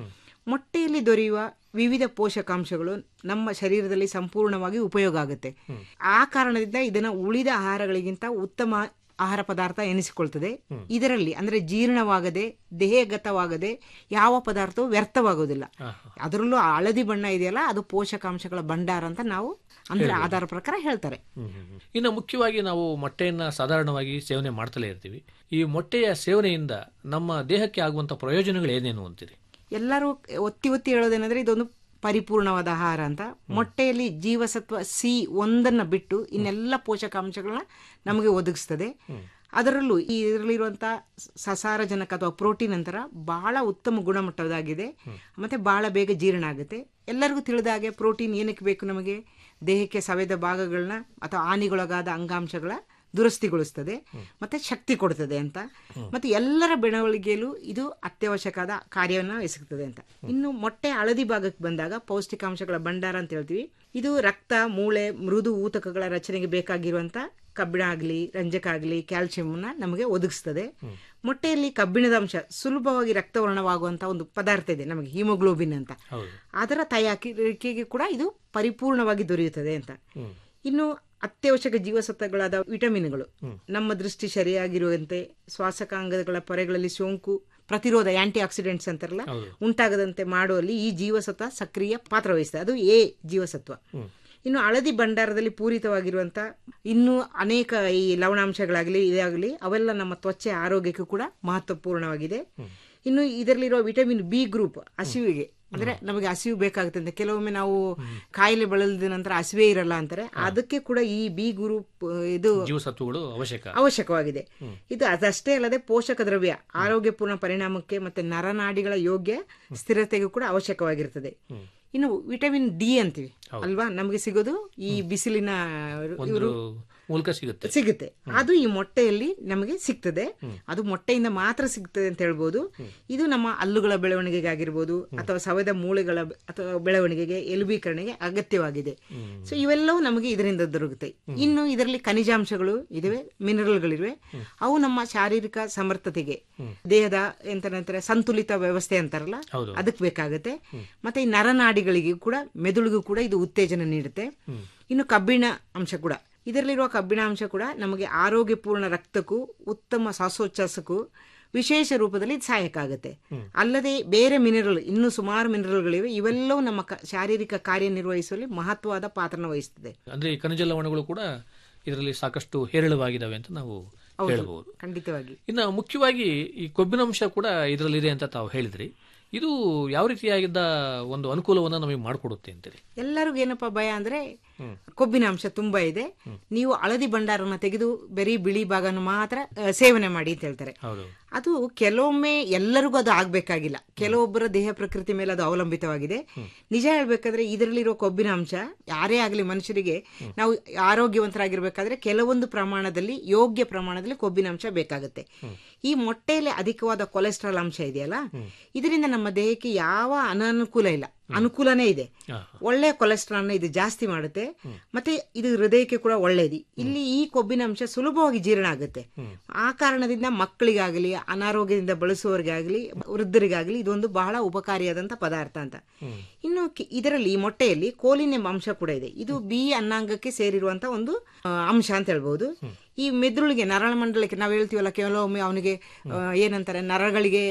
ಮೊಟ್ಟೆಯಲ್ಲಿ ದೊರೆಯುವ ವಿವಿಧ ಪೋಷಕಾಂಶಗಳು ನಮ್ಮ ಶರೀರದಲ್ಲಿ ಸಂಪೂರ್ಣವಾಗಿ ಉಪಯೋಗ ಆಗುತ್ತೆ ಆ ಕಾರಣದಿಂದ ಇದನ್ನ ಉಳಿದ ಆಹಾರಗಳಿಗಿಂತ ಉತ್ತಮ ಆಹಾರ ಪದಾರ್ಥ ಎನಿಸಿಕೊಳ್ತದೆ ಇದರಲ್ಲಿ ಅಂದ್ರೆ ಜೀರ್ಣವಾಗದೆ ದೇಹಗತವಾಗದೆ ಯಾವ ಪದಾರ್ಥವೂ ವ್ಯರ್ಥವಾಗುವುದಿಲ್ಲ ಅದರಲ್ಲೂ ಆ ಹಳದಿ ಬಣ್ಣ ಇದೆಯಲ್ಲ ಅದು ಪೋಷಕಾಂಶಗಳ ಭಂಡಾರ ಅಂತ ನಾವು ಅಂದ್ರೆ ಹೇಳ್ಬೋದು. ಆಧಾರ ಪ್ರಕಾರ ಹೇಳ್ತಾರೆ ಇನ್ನು ಮುಖ್ಯವಾಗಿ ನಾವು ಮೊಟ್ಟೆಯನ್ನ ಸಾಧಾರಣವಾಗಿ ಸೇವನೆ ಮಾಡ್ತಲೇ ಇರ್ತೀವಿ ಈ ಮೊಟ್ಟೆಯ ಸೇವನೆಯಿಂದ ನಮ್ಮ ದೇಹಕ್ಕೆ ಆಗುವಂತ ಪ್ರಯೋಜನಗಳು ಏನೇನು ಅಂತೀರಿ ಎಲ್ಲರೂ ಒತ್ತಿ ಒತ್ತಿ ಹೇಳೋದೇನಂದ್ರೆ ಇದೊಂದು ಪರಿಪೂರ್ಣವಾದ ಆಹಾರ ಅಂತ ಮೊಟ್ಟೆಯಲ್ಲಿ ಜೀವಸತ್ವ ಸಿ ಒಂದನ್ನ ಬಿಟ್ಟು ಇನ್ನೆಲ್ಲ ಪೋಷಕಾಂಶಗಳನ್ನ ನಮಗೆ ಒದಗಿಸ್ತದೆ ಅದರಲ್ಲೂ ಈ ಇದರಲ್ಲಿರುವಂಥ ಸಸಾರಜನಕ ಅಥವಾ ಪ್ರೋಟೀನ್ ಅಂತರ ಬಹಳ ಉತ್ತಮ ಗುಣಮಟ್ಟದಾಗಿದೆ ಮತ್ತೆ ಬಹಳ ಬೇಗ ಜೀರ್ಣ ಆಗುತ್ತೆ ಎಲ್ಲರಿಗೂ ತಿಳಿದ ಹಾಗೆ ಪ್ರೋಟೀನ್ ಏನಕ್ಕೆ ಬೇಕು ನಮಗೆ ದೇಹಕ್ಕೆ ಸವೆದ ಭಾಗಗಳನ್ನ ಅಥವಾ ಹಾನಿಗೊಳಗಾದ ಅಂಗಾಂಶಗಳ ದುರಸ್ತಿಗೊಳಿಸ್ತದೆ ಮತ್ತೆ ಶಕ್ತಿ ಕೊಡ್ತದೆ ಅಂತ ಮತ್ತೆ ಎಲ್ಲರ ಬೆಳವಣಿಗೆಯಲ್ಲೂ ಇದು ಅತ್ಯವಶ್ಯಕವಾದ ಕಾರ್ಯವನ್ನು ಎಸಗುತ್ತದೆ ಅಂತ ಇನ್ನು ಮೊಟ್ಟೆ ಹಳದಿ ಭಾಗಕ್ಕೆ ಬಂದಾಗ ಪೌಷ್ಟಿಕಾಂಶಗಳ ಭಂಡಾರ ಅಂತ ಹೇಳ್ತೀವಿ ಇದು ರಕ್ತ ಮೂಳೆ ಮೃದು ಊತಕಗಳ ರಚನೆಗೆ ಬೇಕಾಗಿರುವಂತ ಕಬ್ಬಿಣ ಆಗಲಿ ರಂಜಕ ಆಗಲಿ ಕ್ಯಾಲ್ಸಿಯಂನ ನಮಗೆ ಒದಗಿಸ್ತದೆ ಮೊಟ್ಟೆಯಲ್ಲಿ ಕಬ್ಬಿಣದ ಅಂಶ ಸುಲಭವಾಗಿ ರಕ್ತವರ್ಣವಾಗುವಂತ ಒಂದು ಪದಾರ್ಥ ಇದೆ ನಮಗೆ ಹಿಮೋಗ್ಲೋಬಿನ್ ಅಂತ ಅದರ ತಯಾರಿಕೆಗೆ ಕೂಡ ಇದು ಪರಿಪೂರ್ಣವಾಗಿ ದೊರೆಯುತ್ತದೆ ಅಂತ ಇನ್ನು ಅತ್ಯವಶ್ಯಕ ಜೀವಸತ್ವಗಳಾದ ವಿಟಮಿನ್ಗಳು ನಮ್ಮ ದೃಷ್ಟಿ ಸರಿಯಾಗಿರುವಂತೆ ಶ್ವಾಸಕಾಂಗಗಳ ಪೊರೆಗಳಲ್ಲಿ ಸೋಂಕು ಪ್ರತಿರೋಧ ಆಂಟಿ ಆಕ್ಸಿಡೆಂಟ್ಸ್ ಅಂತಾರಲ್ಲ ಉಂಟಾಗದಂತೆ ಮಾಡುವಲ್ಲಿ ಈ ಜೀವಸತ್ವ ಸಕ್ರಿಯ ಪಾತ್ರ ವಹಿಸ್ತದೆ ಅದು ಎ ಜೀವಸತ್ವ ಇನ್ನು ಹಳದಿ ಭಂಡಾರದಲ್ಲಿ ಪೂರಿತವಾಗಿರುವಂತ ಇನ್ನೂ ಅನೇಕ ಈ ಲವಣಾಂಶಗಳಾಗಲಿ ಇದಾಗಲಿ ಅವೆಲ್ಲ ನಮ್ಮ ತ್ವಚೆ ಆರೋಗ್ಯಕ್ಕೂ ಕೂಡ ಮಹತ್ವಪೂರ್ಣವಾಗಿದೆ ಇನ್ನು ಇದರಲ್ಲಿರುವ ವಿಟಮಿನ್ ಬಿ ಗ್ರೂಪ್ ಹಸಿವಿಗೆ ಅಂದ್ರೆ ನಮಗೆ ಹಸಿವು ಬೇಕಾಗುತ್ತೆ ಅಂತ ಕೆಲವೊಮ್ಮೆ ನಾವು ಕಾಯಿಲೆ ಬಳಲಿದ ನಂತರ ಹಸಿವೆ ಇರಲ್ಲ ಅಂತಾರೆ ಅದಕ್ಕೆ ಕೂಡ ಈ ಬಿ ಗ್ರೂಪ್ ಇದು ಜೀವಸತ್ವಗಳು ಅವಶ್ಯಕ ಅವಶ್ಯಕವಾಗಿದೆ ಇದು ಅದಷ್ಟೇ ಅಲ್ಲದೆ ಪೋಷಕ ದ್ರವ್ಯ ಆರೋಗ್ಯಪೂರ್ಣ ಪರಿಣಾಮಕ್ಕೆ ಮತ್ತೆ ನರನಾಡಿಗಳ ಯೋಗ್ಯ ಸ್ಥಿರತೆಗೂ ಕೂಡ ಅವಶ್ಯಕವಾಗಿರ್ತದೆ ಇನ್ನು ವಿಟಮಿನ್ ಡಿ ಅಂತೀವಿ ಅಲ್ವಾ ನಮಗೆ ಸಿಗೋದು ಈ ಬಿಸಿಲಿನ ಒಂದು ಇವರು ಮೂಲಕ ಸಿಗುತ್ತೆ ಸಿಗುತ್ತೆ ಅದು ಈ ಮೊಟ್ಟೆಯಲ್ಲಿ ನಮಗೆ ಸಿಗ್ತದೆ ಅದು ಮೊಟ್ಟೆಯಿಂದ ಮಾತ್ರ ಸಿಗ್ತದೆ ಅಂತ ಹೇಳ್ಬೋದು ಇದು ನಮ್ಮ ಹಲ್ಲುಗಳ ಬೆಳವಣಿಗೆಗೆ ಆಗಿರ್ಬೋದು ಅಥವಾ ಸವೆದ ಮೂಳೆಗಳ ಬೆ- ಅಥವಾ ಬೆಳವಣಿಗೆಗೆ ಎಲುಬೀಕರಣೆಗೆ ಅಗತ್ಯವಾಗಿದೆ ಸೊ ಇವೆಲ್ಲವೂ ನಮಗೆ ಇದರಿಂದ ದೊರಕುತ್ತೆ ಇನ್ನು ಇದರಲ್ಲಿ ಖನಿಜಾಂಶಗಳು ಇದಾವೆ ಮಿನರಲ್ಗಳಿವೆ ಅವು ನಮ್ಮ ಶಾರೀರಿಕ ಸಮರ್ಥತೆಗೆ ದೇಹದ ಎಂತ ನಂತರ ಸಂತುಲಿತ ವ್ಯವಸ್ಥೆ ಅಂತಾರಲ್ಲ ಹೌದು. ಅದಕ್ಕೆ ಬೇಕಾಗುತ್ತೆ ಮತ್ತೆ ಈ ನರನಾಡಿಗಳಿಗೆ ಕೂಡ ಮೆದುಳಿಗೂ ಕೂಡ ಇದು ಉತ್ತೇಜನ ನೀಡುತ್ತೆ ಇನ್ನು ಕಬ್ಬಿಣ ಅಂಶ ಕೂಡ ಇದರಲ್ಲಿರುವ ಕಬ್ಬಿಣ ಅಂಶ ಕೂಡ ನಮಗೆ ಆರೋಗ್ಯಪೂರ್ಣ ರಕ್ತಕ್ಕೂ ಉತ್ತಮ ಶ್ವಾಸೋಚ್ಛ್ವಾಸಕ್ಕೂ ವಿಶೇಷ ರೂಪದಲ್ಲಿ ಇದು ಸಹಾಯಕ ಆಗುತ್ತೆ ಅಲ್ಲದೆ ಬೇರೆ ಮಿನರಲ್ ಇನ್ನೂ ಸುಮಾರು ಮಿನರಲ್ಗಳಿವೆ ಇವೆಲ್ಲವೂ ನಮ್ಮ ಕ- ಶಾರೀರಿಕ ಕಾರ್ಯನಿರ್ವಹಿಸುವಲ್ಲಿ ಮಹತ್ವವಾದ ಪಾತ್ರನ ವಹಿಸ್ತದೆ ಅಂದ್ರೆ ಈ ಖನಿಜ ಲವಣಗಳು ಕೂಡ ಇದರಲ್ಲಿ ಸಾಕಷ್ಟು ಹೇರಳವಾಗಿದ್ದಾವೆ ಅಂತ ನಾವು ಹೌದು, ಹೇಳಬಹುದು ಖಂಡಿತವಾಗಿ ಇನ್ನು ಮುಖ್ಯವಾಗಿ ಈ ಕೊಬ್ಬಿನಾಂಶ ಕೂಡ ಇದರಲ್ಲಿದೆ ಅಂತ ತಾವು ಹೇಳಿದ್ರಿ ಇದು ಯಾವ ರೀತಿಯಾಗಿದ್ದ ಒಂದು ಅನುಕೂಲವನ್ನು ನಮಗೆ ಮಾಡಿಕೊಡುತ್ತೆ ಅಂತೀರಿ ಎಲ್ಲರಿಗೂ ಏನಪ್ಪ ಭಯ ಅಂದ್ರೆ ಕೊಬ್ಬಿನ ಅಂಶ ತುಂಬಾ ಇದೆ ನೀವು ಹಳದಿ ಭಂಡಾರನ ತೆಗೆದು ಬರೀ ಬಿಳಿ ಭಾಗನ ಮಾತ್ರ ಆ, ಸೇವನೆ ಮಾಡಿ ಅಂತ ಹೇಳ್ತಾರೆ ಹೌದು ಅದು ಕೆಲವೊಮ್ಮೆ ಎಲ್ಲರಿಗೂ ಅದು ಆಗ್ಬೇಕಾಗಿಲ್ಲ ಕೆಲವೊಬ್ಬರ ದೇಹ ಪ್ರಕೃತಿ ಮೇಲೆ ಅದು ಅವಲಂಬಿತವಾಗಿದೆ ನಿಜ ಹೇಳ್ಬೇಕಾದ್ರೆ ಇದರಲ್ಲಿರೋ ಕೊಬ್ಬಿನ ಅಂಶ ಯಾರೇ ಆಗಲಿ ಮನುಷ್ಯರಿಗೆ ನಾವು ಆರೋಗ್ಯವಂತರಾಗಿರ್ಬೇಕಾದ್ರೆ ಕೆಲವೊಂದು ಪ್ರಮಾಣದಲ್ಲಿ ಯೋಗ್ಯ ಪ್ರಮಾಣದಲ್ಲಿ ಕೊಬ್ಬಿನ ಅಂಶ ಬೇಕಾಗುತ್ತೆ ಈ ಮೊಟ್ಟೆಯಲ್ಲಿ ಅಧಿಕವಾದ ಕೊಲೆಸ್ಟ್ರಾಲ್ ಅಂಶ ಇದೆಯಲ್ಲ ಇದರಿಂದ ನಮ್ಮ ದೇಹಕ್ಕೆ ಯಾವ ಅನನುಕೂಲ ಇಲ್ಲ ಅನುಕೂಲನೇ ಇದೆ ಒಳ್ಳೆ ಕೊಲೆಸ್ಟ್ರಾಲ್ ಇದು ಜಾಸ್ತಿ ಮಾಡುತ್ತೆ ಮತ್ತೆ ಇದು ಹೃದಯಕ್ಕೆ ಕೂಡ ಒಳ್ಳೆಯದು ಇಲ್ಲಿ ಈ ಕೊಬ್ಬಿನ ಅಂಶ ಸುಲಭವಾಗಿ ಜೀರ್ಣ ಆಗುತ್ತೆ ಆ ಕಾರಣದಿಂದ ಮಕ್ಕಳಿಗಾಗಲಿ ಅನಾರೋಗ್ಯದಿಂದ ಬಳಸುವವರಿಗಾಗಲಿ ವೃದ್ಧರಿಗಾಗಲಿ ಇದೊಂದು ಬಹಳ ಉಪಕಾರಿಯಾದಂತ ಪದಾರ್ಥ ಅಂತ ಇನ್ನು ಕಿ- ಇದರಲ್ಲಿ ಈ ಮೊಟ್ಟೆಯಲ್ಲಿ ಕೋಲಿನ್ ಎಂಬ ಅಂಶ ಕೂಡ ಇದೆ ಇದು ಬಿ ಅನ್ನಾಂಗಕ್ಕೆ ಸೇರಿರುವಂತ ಒಂದು ಆ, ಅಂಶ ಅಂತ ಹೇಳ್ಬಹುದು ಈ ಮೆದುಳಿಗೆ ನರಮಂಡಲಕ್ಕೆ ನಾವು ಹೇಳ್ತೀವಲ್ಲ ಕೆಲವೊಮ್ಮೆ ಅವನಿಗೆ ಏನಂತಾರೆ ನರಗಳಿಗೆ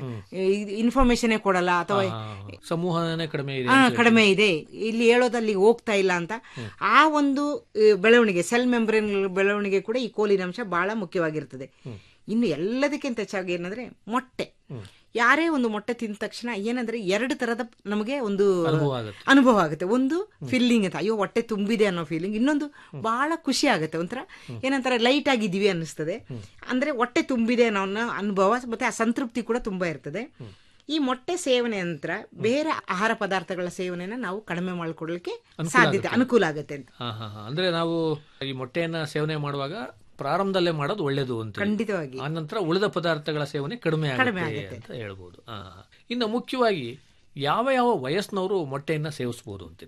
ಇನ್ಫಾರ್ಮೇಶನ್ ಕೊಡಲ್ಲ ಅಥವಾ ಸಮೂಹನೇ ಕಡಿಮೆ ಇದೆ ಆ, ಅಂತ ಕಡಿಮೆ ಇದೆ ಇಲ್ಲಿ ಹೇಳೋದಲ್ಲಿ ಹೋಗ್ತಾ ಇಲ್ಲ ಅಂತ ಆ ಒಂದು ಆ, ಬೆಳವಣಿಗೆ ಸೆಲ್ ಮೆಂಬ್ರೇನ್ ಬೆಳವಣಿಗೆ ಕೂಡ ಈ ಕೋಲಿನ ಅಂಶ ಬಹಳ ಮುಖ್ಯವಾಗಿರ್ತದೆ ಇನ್ನು ಎಲ್ಲದಕ್ಕಿಂತ ಹೆಚ್ಚಾಗಿ ಏನಂದ್ರೆ ಮೊಟ್ಟೆ ಯಾರೇ ಒಂದು ಮೊಟ್ಟೆ ತಿಂದ ತಕ್ಷಣ ಏನಂದ್ರೆ ಎರಡು ತರದ ನಮಗೆ ಒಂದು ಅನುಭವ ಆಗುತ್ತೆ. ಅನುಭವ ಆಗುತ್ತೆ ಒಂದು ಫೀಲಿಂಗ್ ಅಂತ ಅಯ್ಯೋ ಹೊಟ್ಟೆ ತುಂಬಿದೆ ಅನ್ನೋ ಫೀಲಿಂಗ್ ಇನ್ನೊಂದು ಬಹಳ ಖುಷಿ ಆಗುತ್ತೆ ಒಂಥರ ಏನಂತಾರೆ ಲೈಟ್ ಆಗಿದ್ದೀವಿ ಅನ್ನಿಸ್ತದೆ ಅಂದ್ರೆ ಹೊಟ್ಟೆ ತುಂಬಿದೆ ಅನ್ನೋ ಅನ್ನೋ ಅನುಭವ ಮತ್ತೆ ಆ ಸಂತೃಪ್ತಿ ಕೂಡ ತುಂಬಾ ಇರ್ತದೆ ಈ ಮೊಟ್ಟೆ ಸೇವನೆ ನಂತರ ಬೇರೆ ಆಹಾರ ಪದಾರ್ಥಗಳ ಸೇವನೆನ ನಾವು ಕಡಿಮೆ ಮಾಡಿಕೊಡ್ಲಿಕ್ಕೆ ಅನುಕೂಲ ಸಾಧ್ಯತೆ ಆಗುತ್ತೆ. ಅನುಕೂಲ ಆಗುತ್ತೆ ಅಂತ ಹಾ ಹಾ ಹಾ. ಅಂದ್ರೆ ನಾವು ಈ ಮೊಟ್ಟೆಯನ್ನ ಸೇವನೆ ಮಾಡುವಾಗ ಪ್ರಾರಂಭದಲ್ಲೇ ಮಾಡೋದು ಒಳ್ಳೇದು ಅಂತ ಖಂಡಿತವಾಗಿ. ಆನಂತರ ಉಳಿದ ಪದಾರ್ಥಗಳ ಸೇವನೆ ಕಡಿಮೆ ಕಡಿಮೆ ಆಗುತ್ತೆ ಆಗುತ್ತೆ. ಅಂತ ಹೇಳ್ಬೋದು ಹಾ, ಹಾ. ಇನ್ನು ಮುಖ್ಯವಾಗಿ ಯಾವ ಯಾವ ವಯಸ್ಸಿನವರು ಮೊಟ್ಟೆಯನ್ನ ಸೇವಿಸಬಹುದು ಅಂತೀರಿ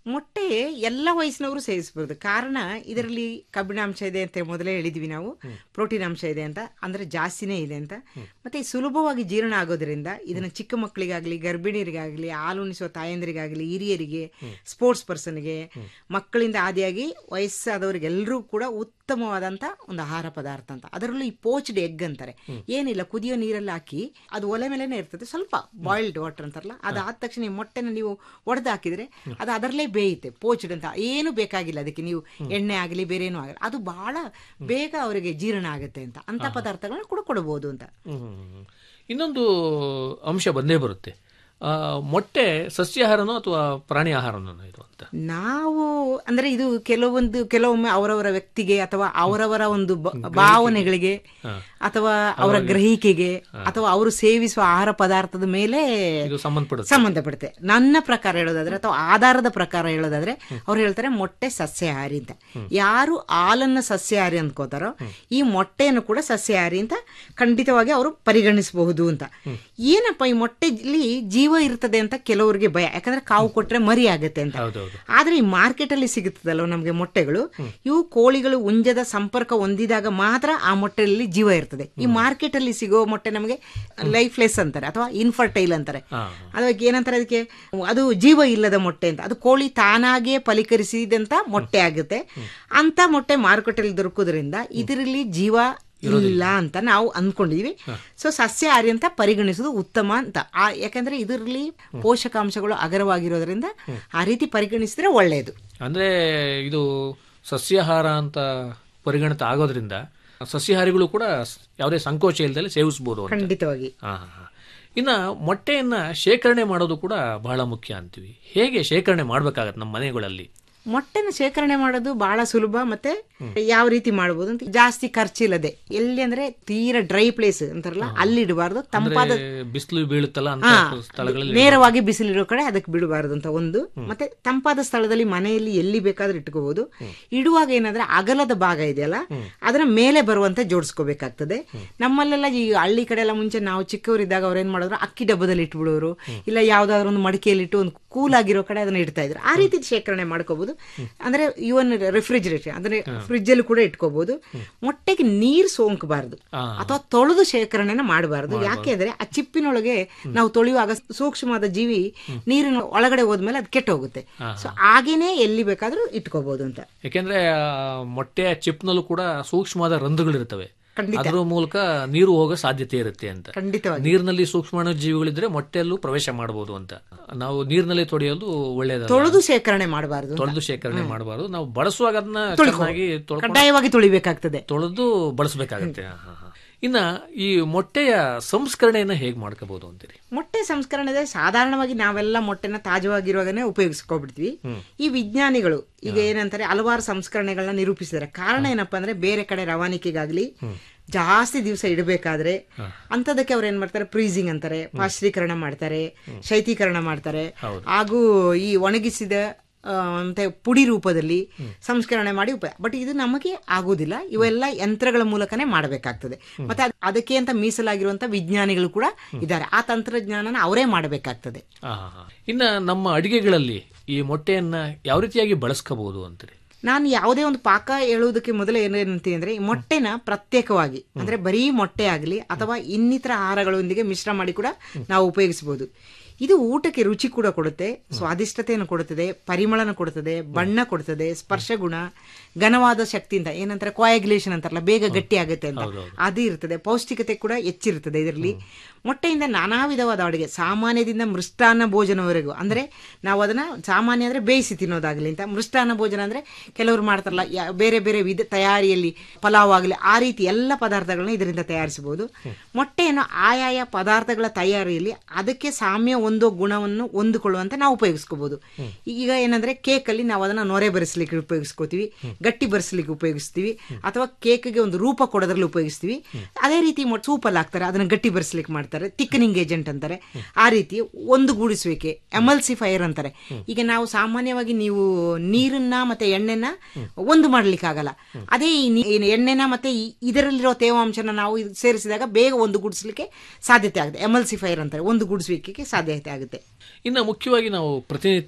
ಮೊಟ್ಟೆ ಎಲ್ಲ ವಯಸ್ಸಿನವರು ಸೇವಿಸಬಹುದು ಕಾರಣ ಇದರಲ್ಲಿ ಕಬ್ಬಿಣಾಂಶ ಇದೆ ಅಂತ ಮೊದಲೇ ಹೇಳಿದ್ವಿ ನಾವು ಪ್ರೋಟೀನ್ ಅಂಶ ಇದೆ ಅಂತ ಅಂದ್ರೆ ಜಾಸ್ತಿನೇ ಇದೆ ಅಂತ ಮತ್ತೆ ಸುಲಭವಾಗಿ ಜೀರ್ಣ ಆಗೋದ್ರಿಂದ ಇದನ್ನ ಚಿಕ್ಕ ಮಕ್ಕಳಿಗಾಗ್ಲಿ ಗರ್ಭಿಣಿಯರಿಗಾಗ್ಲಿ ಹಾಲುಣಿಸುವ ತಾಯಂದಿರಿಗಾಗ್ಲಿ ಹಿರಿಯರಿಗೆ ಸ್ಪೋರ್ಟ್ಸ್ ಪರ್ಸನ್ಗೆ ಮಕ್ಕಳಿಂದ ಆದಿಯಾಗಿ ವಯಸ್ಸಾದವರಿಗೆಲ್ಲರೂ ಕೂಡ ಉತ್ತಮವಾದಂತ ಒಂದು ಆಹಾರ ಪದಾರ್ಥ ಅಂತ ಅದರಲ್ಲೂ ಈ ಪೋಚ್ಡ್ ಎಗ್ ಅಂತಾರೆ ಏನಿಲ್ಲ ಕುದಿಯೋ ನೀರಲ್ಲಿ ಹಾಕಿ ಅದು ಒಲೆ ಮೇಲೆನೆ ಇರ್ತದೆ ಸ್ವಲ್ಪ ಬಾಯ್ಲ್ಡ್ ವಾಟರ್ ಅಂತಾರಲ್ಲ ಅದಾದ ತಕ್ಷಣ ಈ ಮೊಟ್ಟೆನ ನೀವು ಒಡೆದು ಹಾಕಿದ್ರೆ ಅದು ಅದರಲ್ಲೇ ಬೇಯುತ್ತೆ ಪೋಚ್ಡ್ ಅಂತ ಏನು ಬೇಕಾಗಿಲ್ಲ ಅದಕ್ಕೆ ನೀವು ಎಣ್ಣೆ ಆಗಲಿ ಬೇರೆ ಏನೂ ಆಗಲ್ಲ ಅದು ಬಹಳ ಬೇಗ ಅವರಿಗೆ ಜೀರ್ಣ ಆಗುತ್ತೆ ಅಂತ ಅಂತ ಪದಾರ್ಥಗಳನ್ನ ಕೂಡ ಕೊಡಬಹುದು ಅಂತ ಹ್ಮ್. ಇನ್ನೊಂದು ಅಂಶ ಬಂದೇ ಬರುತ್ತೆ ಆ, ಮೊಟ್ಟೆ ಸಸ್ಯಾಹಾರನೋ ಅಥವಾ ಪ್ರಾಣಿ ಆಹಾರನೋ ಇದು ಅಂತ ನಾವು ಅಂದ್ರೆ ಇದು ಕೆಲವೊಂದು ಕೆಲವೊಮ್ಮೆ ಅವರವರ ವ್ಯಕ್ತಿಗೆ ಅಥವಾ ಅವರವರ ಒಂದು ಬ- ಭಾವನೆಗಳಿಗೆ ಅಥವಾ ಅವರ ಗ್ರಹಿಕೆಗೆ ಅಥವಾ ಅವರು ಸೇವಿಸುವ ಆಹಾರ ಪದಾರ್ಥದ ಮೇಲೆ ಇದು ಸಂಬಂಧಪಡುತ್ತೆ ಸಂಬಂಧಪಡುತ್ತೆ ನನ್ನ ಪ್ರಕಾರ ಹೇಳೋದಾದ್ರೆ ಅಥವಾ ಆಧಾರದ ಪ್ರಕಾರ ಹೇಳೋದಾದ್ರೆ ಅವ್ರು ಹೇಳ್ತಾರೆ ಮೊಟ್ಟೆ ಸಸ್ಯಾಹಾರಿ ಅಂತ ಯಾರು ಹಾಲನ್ನ ಸಸ್ಯಾಹಾರಿ ಅಂದ್ಕೋತಾರೋ ಈ ಮೊಟ್ಟೆಯನ್ನು ಕೂಡ ಸಸ್ಯಾಹಾರಿ ಅಂತ ಖಂಡಿತವಾಗಿ ಅವರು ಪರಿಗಣಿಸಬಹುದು ಅಂತ ಏನಪ್ಪ ಈ ಮೊಟ್ಟೆಲಿ ಜೀವ ಇರ್ತದೆ ಅಂತ ಕೆಲವರಿಗೆ ಭಯ ಯಾಕಂದ್ರೆ ಕಾವು ಕೊಟ್ರೆ ಮರಿ ಆಗುತ್ತೆ ಅಂತ ಹೌದೌದು ಆದ್ರೆ ಈ ಮಾರ್ಕೆಟ್ ಅಲ್ಲಿ ಸಿಗುತ್ತದಲ್ವ ನಮಗೆ ಮೊಟ್ಟೆಗಳು ಇವು ಕೋಳಿಗಳು ಉಂಜದ ಸಂಪರ್ಕ ಹೊಂದಿದಾಗ ಮಾತ್ರ ಆ ಮೊಟ್ಟೆಯಲ್ಲಿ ಜೀವ ಇರ್ತದೆ ಈ ಮಾರ್ಕೆಟ್ ಅಲ್ಲಿ ಸಿಗೋ ಮೊಟ್ಟೆ ನಮಗೆ ಲೈಫ್ಲೆಸ್ ಅಂತಾರೆ ಅಥವಾ ಇನ್ಫರ್ಟೈಲ್ ಅಂತಾರೆ ಅದಕ್ಕೆ ಏನಂತಾರೆ ಅದಕ್ಕೆ ಅದು ಜೀವ ಇಲ್ಲದ ಮೊಟ್ಟೆ ಅಂತ ಅದು ಕೋಳಿ ತಾನಾಗೆ ಫಲೀಕರಿಸಿದಂತ ಮೊಟ್ಟೆ ಆಗುತ್ತೆ ಅಂತ ಮೊಟ್ಟೆ ಮಾರುಕಟ್ಟೆಯಲ್ಲಿ ದೊರಕೋದ್ರಿಂದ ಇದರಲ್ಲಿ ಜೀವ ಇಲ್ಲ ಅಂತ ನಾವು ಅಂದ್ಕೊಂಡಿದೀವಿ ಸೊ ಸಸ್ಯಾಹಾರಿ ಅಂತ ಪರಿಗಣಿಸೋದು ಉತ್ತಮ ಅಂತ ಆ- ಯಾಕಂದ್ರೆ ಇದರಲ್ಲಿ ಪೋಷಕಾಂಶಗಳು ಅಗರವಾಗಿರೋದ್ರಿಂದ ಆ ರೀತಿ ಪರಿಗಣಿಸಿದ್ರೆ ಒಳ್ಳೆಯದು ಅಂದ್ರೆ ಇದು ಸಸ್ಯಾಹಾರ ಅಂತ ಪರಿಗಣಿತ ಆಗೋದ್ರಿಂದ ಸಸ್ಯಾಹಾರಿಗಳು ಕೂಡ ಸ್- ಯಾವುದೇ ಸಂಕೋಚ ಇಲ್ಲದೆ ಸೇವಿಸಬಹುದು ಅಂತ ಖಂಡಿತವಾಗಿ ಹಾ, ಹಾ, ಹಾ. ಇನ್ನ ಮೊಟ್ಟೆಯನ್ನ ಶೇಖರಣೆ ಮಾಡೋದು ಕೂಡ ಬಹಳ ಮುಖ್ಯ ಅಂತೀವಿ ಹೇಗೆ ಶೇಖರಣೆ ಮಾಡ್ಬೇಕಾಗತ್ತೆ ನಮ್ಮ ಮನೆಗಳಲ್ಲಿ ಮೊಟ್ಟೆನ ಶೇಖರಣೆ ಮಾಡೋದು ಬಹಳ ಸುಲಭ ಮತ್ತೆ ಯಾವ ರೀತಿ ಮಾಡಬಹುದು ಅಂತ ಜಾಸ್ತಿ ಖರ್ಚಿಲ್ಲದೆ ಎಲ್ಲಿ ಅಂದ್ರೆ ತೀರಾ ಡ್ರೈ ಪ್ಲೇಸ್ ಅಂತಾರಲ್ಲ ಅಲ್ಲಿ ಇಡಬಾರ್ದು ತಂಪಾದ ಬಿಸಿಲು ಬೀಳುತ್ತಲ್ಲ ಅಂತ ಹಾ, ಸ್ಥಳಗಳಲ್ಲಿ ನೇರವಾಗಿ ಬಿಸಿಲಿರೋ ಕಡೆ ಅದಕ್ಕೆ ಬಿಡಬಾರದು ಅಂತ ಒಂದು ಮತ್ತೆ ತಂಪಾದ ಸ್ಥಳದಲ್ಲಿ ಮನೆಯಲ್ಲಿ ಎಲ್ಲಿ ಬೇಕಾದ್ರೂ ಇಟ್ಕೋಬಹುದು ಇಡುವಾಗ ಏನಂದ್ರೆ ಅಗಲದ ಭಾಗ ಇದೆಯಲ್ಲ ಅದರ ಮೇಲೆ ಬರುವಂತೆ ಜೋಡಿಸ್ಕೋಬೇಕಾಗ್ತದೆ ನಮ್ಮಲ್ಲೆಲ್ಲ ಈ ಹಳ್ಳಿ ಕಡೆ ಎಲ್ಲ ಮುಂಚೆ ನಾವು ಚಿಕ್ಕವರಿದ್ದಾಗ ಅವ್ರು ಏನ್ ಮಾಡಿದ್ರು ಅಕ್ಕಿ ಡಬ್ಬದಲ್ಲಿ ಇಟ್ಬಿಡೋರು ಇಲ್ಲ ಯಾವ್ದಾದ್ರು ಒಂದು ಮಡಿಕೆಯಲ್ಲಿ ಇಟ್ಟು ಒಂದು ಕೂಲ್ ಆಗಿರೋ ಕಡೆ ಅದನ್ನ ಇಡ್ತಾ ಇದ್ರು ಆ ರೀತಿ ಶೇಖರಣೆ ಮಾಡ್ಕೋಬಹುದು ಅಂದ್ರೆ ಇವನ್ ರೆಫ್ರಿಜರೇಟರ್ ಅಂದ್ರೆ ಫ್ರಿಜ್ ಅಲ್ಲಿ ಕೂಡ ಇಟ್ಕೋಬಹುದು ಮೊಟ್ಟೆಗೆ ನೀರ್ ಸೋಂಕಬಾರದು ಅಥವಾ ತೊಳೆದು ಶೇಖರಣೆನ ಮಾಡಬಾರದು ಯಾಕೆ ಅಂದ್ರೆ ಆ ಚಿಪ್ಪಿನೊಳಗೆ ನಾವು ತೊಳೆಯುವಾಗ ಸೂಕ್ಷ್ಮವಾದ ಜೀವಿ ನೀರಿನ ಒಳಗಡೆ ಹೋದ್ಮೇಲೆ ಅದು ಕೆಟ್ಟ ಹೋಗುತ್ತೆ ಸೊ ಹಾಗೇನೆ ಎಲ್ಲಿ ಬೇಕಾದ್ರೂ ಇಟ್ಕೋಬಹುದು ಅಂತ ಯಾಕೆಂದ್ರೆ ಆ, ಮೊಟ್ಟೆಯ ಚಿಪ್ನಲ್ಲೂ ಕೂಡ ಸೂಕ್ಷ್ಮವಾದ ರಂಧ್ರಗಳಿರ್ತವೆ ಖಂಡಿತ. ಅದರ ಮೂಲಕ ನೀರು ಹೋಗೋ ಸಾಧ್ಯತೆ ಇರುತ್ತೆ ಅಂತ ಖಂಡಿತವಾಗಿ ನೀರಿನಲ್ಲಿ ಸೂಕ್ಷ್ಮಾಣು ಜೀವಿಗಳಿದ್ರೆ ಮೊಟ್ಟೆಯಲ್ಲೂ ಪ್ರವೇಶ ಮಾಡಬಹುದು ಅಂತ ನಾವು ನೀರಿನಲ್ಲಿ ತೊಳೆಯೋದು ಒಳ್ಳೆಯದಲ್ಲ ತೊಳೆದು ಶೇಖರಣೆ ಮಾಡಬಾರದು ತೊಳೆದು ಶೇಖರಣೆ ಮಾಡಬಾರದು ನಾವು ಬಳಸುವಾಗ ಅದನ್ನ ತೊಳ್ಕೊ- ಚೆನ್ನಾಗಿ ತೊಳ್ಕೊಂಡು ಕಡ್ಡಾಯವಾಗಿ ತೊಳಿಬೇಕಾಗ್ತದೆ ತೊಳೆದು ಬಳಸಬೇಕಾಗತ್ತೆ ಹಾ, ಹಾ, ಹಾ. ಇನ್ನ ಈ ಮೊಟ್ಟೆಯ ಸಂಸ್ಕರಣೆಯನ್ನ ಹೇಗ್ ಮಾಡ್ಕೋಬಹುದು ಅಂತೀರಿ ಮೊಟ್ಟೆ ಸಂಸ್ಕರಣೆ ಸಾಧಾರಣವಾಗಿ ನಾವೆಲ್ಲ ಮೊಟ್ಟೆನ ತಾಜವಾಗಿರುವಾಗನೇ ಉಪಯೋಗಿಸ್ಕೊಬಿಡ್ತೀವಿ ಈ ವಿಜ್ಞಾನಿಗಳು ಈಗ ಏನಂತಾರೆ ಹಲವಾರು ಸಂಸ್ಕರಣೆಗಳನ್ನ ನಿರೂಪಿಸಿದ್ದಾರೆ ಕಾರಣ ಏನಪ್ಪಾ ಅಂದ್ರೆ ಬೇರೆ ಕಡೆ ರವಾನಿಕೆಗಾಗ್ಲಿ ಜಾಸ್ತಿ ದಿವಸ ಇಡಬೇಕಾದ್ರೆ ಅಂತದಕ್ಕೆ ಅವ್ರು ಏನ್ ಮಾಡ್ತಾರೆ ಫ್ರೀಸಿಂಗ್ ಅಂತಾರೆ ಪಾಶ್ರೀಕರಣ ಮಾಡ್ತಾರೆ ಶೈತೀಕರಣ ಮಾಡ್ತಾರೆ ಹಾಗೂ ಈ ಒಣಗಿಸಿದ ಆ, ಮತ್ತೆ ಪುಡಿ ರೂಪದಲ್ಲಿ ಸಂಸ್ಕರಣೆ ಮಾಡಿ ಉಪ ಬಟ್ ಇದು ನಮಗೆ ಆಗೋದಿಲ್ಲ ಇವೆಲ್ಲ ಯಂತ್ರಗಳ ಮೂಲಕನೇ ಮಾಡಬೇಕಾಗ್ತದೆ ಮತ್ತೆ ಅದ್- ಅದಕ್ಕೆ ಅಂತ ಮೀಸಲಾಗಿರುವಂತ ವಿಜ್ಞಾನಿಗಳು ಕೂಡ ಇದ್ದಾರೆ ಆ ತಂತ್ರಜ್ಞಾನನ ಅವರೇ ಮಾಡಬೇಕಾಗ್ತದೆ ಆ, ಹಾ, ಹಾ. ಇನ್ನ ನಮ್ಮ ಅಡಿಗೆಗಳಲ್ಲಿ ಈ ಮೊಟ್ಟೆಯನ್ನ ಯಾವ ರೀತಿಯಾಗಿ ಬಳಸ್ಕೋಬಹುದು ಅಂತೀರಿ ನಾನು ಯಾವುದೇ ಒಂದು ಪಾಕ ಹೇಳುವುದಕ್ಕೆ ಮೊದಲು ಏನಂತೀನಿ ಅಂದ್ರೆ ಈ ಮೊಟ್ಟೆನ ಪ್ರತ್ಯೇಕವಾಗಿ ಅಂದ್ರೆ ಬರೀ ಮೊಟ್ಟೆ ಆಗಲಿ ಅಥವಾ ಇನ್ನಿತರ ಆಹಾರಗಳೊಂದಿಗೆ ಮಿಶ್ರ ಮಾಡಿ ಕೂಡ ನಾವು ಉಪಯೋಗಿಸಬಹುದು ಇದು ಊಟಕ್ಕೆ ರುಚಿ ಕೂಡ ಕೊಡುತ್ತೆ ಸ್ವಾದಿಷ್ಟತೆಯನ್ನು ಕೊಡುತ್ತದೆ ಪರಿಮಳನ ಕೊಡುತ್ತದೆ ಬಣ್ಣ ಕೊಡುತ್ತದೆ ಸ್ಪರ್ಶ ಗುಣ ಘನವಾದ ಶಕ್ತಿಯಿಂದ ಏನಂತಾರೆ ಕೋಯಾಗ್ಯುಲೇಷನ್ ಅಂತಾರಲ್ಲ ಬೇಗ ಗಟ್ಟಿ ಆಗುತ್ತೆ ಅಂತ ಅದು ಇರ್ತದೆ ಪೌಷ್ಟಿಕತೆ ಕೂಡ ಹೆಚ್ಚಿರುತ್ತದೆ ಇದರಲ್ಲಿ ಮೊಟ್ಟೆಯಿಂದ ನಾನಾ ವಿಧವಾದ ಅಡುಗೆ ಸಾಮಾನ್ಯದಿಂದ ಮೃಷ್ಟಾನ್ನ ಭೋಜನವರೆಗೂ ಅಂದ್ರೆ ನಾವು ಅದನ್ನ ಸಾಮಾನ್ಯ ಅಂದ್ರೆ ಬೇಯಿಸಿ ತಿನ್ನೋದಾಗ್ಲಿ ಅಂತ ಮೃಷ್ಟಾನ್ನ ಭೋಜನ ಅಂದ್ರೆ ಕೆಲವರು ಮಾಡ್ತಾರಲ್ಲ ಯಾ- ಬೇರೆ ಬೇರೆ ವಿಧ ತಯಾರಿಯಲ್ಲಿ ಪಲಾವ್ ಆಗಲಿ ಆ ರೀತಿ ಎಲ್ಲ ಪದಾರ್ಥಗಳನ್ನ ಇದರಿಂದ ತಯಾರಿಸಬಹುದು ಮೊಟ್ಟೆಯನ್ನು ಆಯಾಯ ಪದಾರ್ಥಗಳ ತಯಾರಿಯಲ್ಲಿ ಅದಕ್ಕೆ ಸಾಮ್ಯ ಒಂದೋ ಗುಣವನ್ನು ಹೊಂದಿಕೊಳ್ಳುವಂತೆ ನಾವು ಉಪಯೋಗಿಸ್ಕೋಬಹುದು ಈಗ ಏನಂದ್ರೆ ಕೇಕ್ ಅಲ್ಲಿ ನಾವು ಅದನ್ನ ನೊರೆ ಬರೆಸ್ಲಿಕ್ಕೆ ಉಪಯೋಗಿಸ್ಕೋತೀವಿ ಗಟ್ಟಿ ಬರೆಸ್ಲಿಕ್ಕೆ ಉಪಯೋಗಿಸ್ತೀವಿ ಅಥವಾ ಕೇಕ್ಗೆ ಒಂದು ರೂಪ ಕೊಡೋದ್ರಲ್ಲಿ ಉಪಯೋಗಿಸ್ತೀವಿ ಅದೇ ರೀತಿ ಸೂಪಲ್ಲಿ ಹಾಕ್ತಾರೆ ಅದನ್ನ ಗಟ್ಟಿ ಬರೆಸ್ಲಿಕ್ಕೆ ಮಾಡ್ತಾರೆ ತಿಕ್ಕನಿಂಗ್ ಏಜೆಂಟ್ ಅಂತಾರೆ ಆ ರೀತಿ ಒಂದು ಗೂಡಿಸುವಿಕೆ ಎಮಲ್ಸಿಫೈಯರ್ ಅಂತಾರೆ ಈಗ ನಾವು ಸಾಮಾನ್ಯವಾಗಿ ನೀವು ನೀರನ್ನ ಮತ್ತೆ ಎಣ್ಣೆನ ಒಂದು ಮಾಡ್ಲಿಕ್ಕೆ ಆಗಲ್ಲ ಅದೇ ಈ ನೀ- ಏನು ಎಣ್ಣೆನ ಮತ್ತೆ ಈ- ಇದರಲ್ಲಿರೋ ತೇವಾಂಶನ ನಾವು ಇದು ಸೇರಿಸಿದಾಗ ಬೇಗ ಒಂದು ಗುಡಿಸ್ಲಿಕ್ಕೆ ಸಾಧ್ಯತೆ ಆಗುತ್ತೆ ಎಮಲ್ಸಿಫೈಯರ್ ಅಂತಾರೆ ಒಂದು ಗುಡಿಸುವಿಕೆಗೆ ಸಾಧ್ಯತೆ ಆಗುತ್ತೆ ಇನ್ನು ಮುಖ್ಯವಾಗಿ ನಾವು ಪ್ರತಿನಿತ್ಯ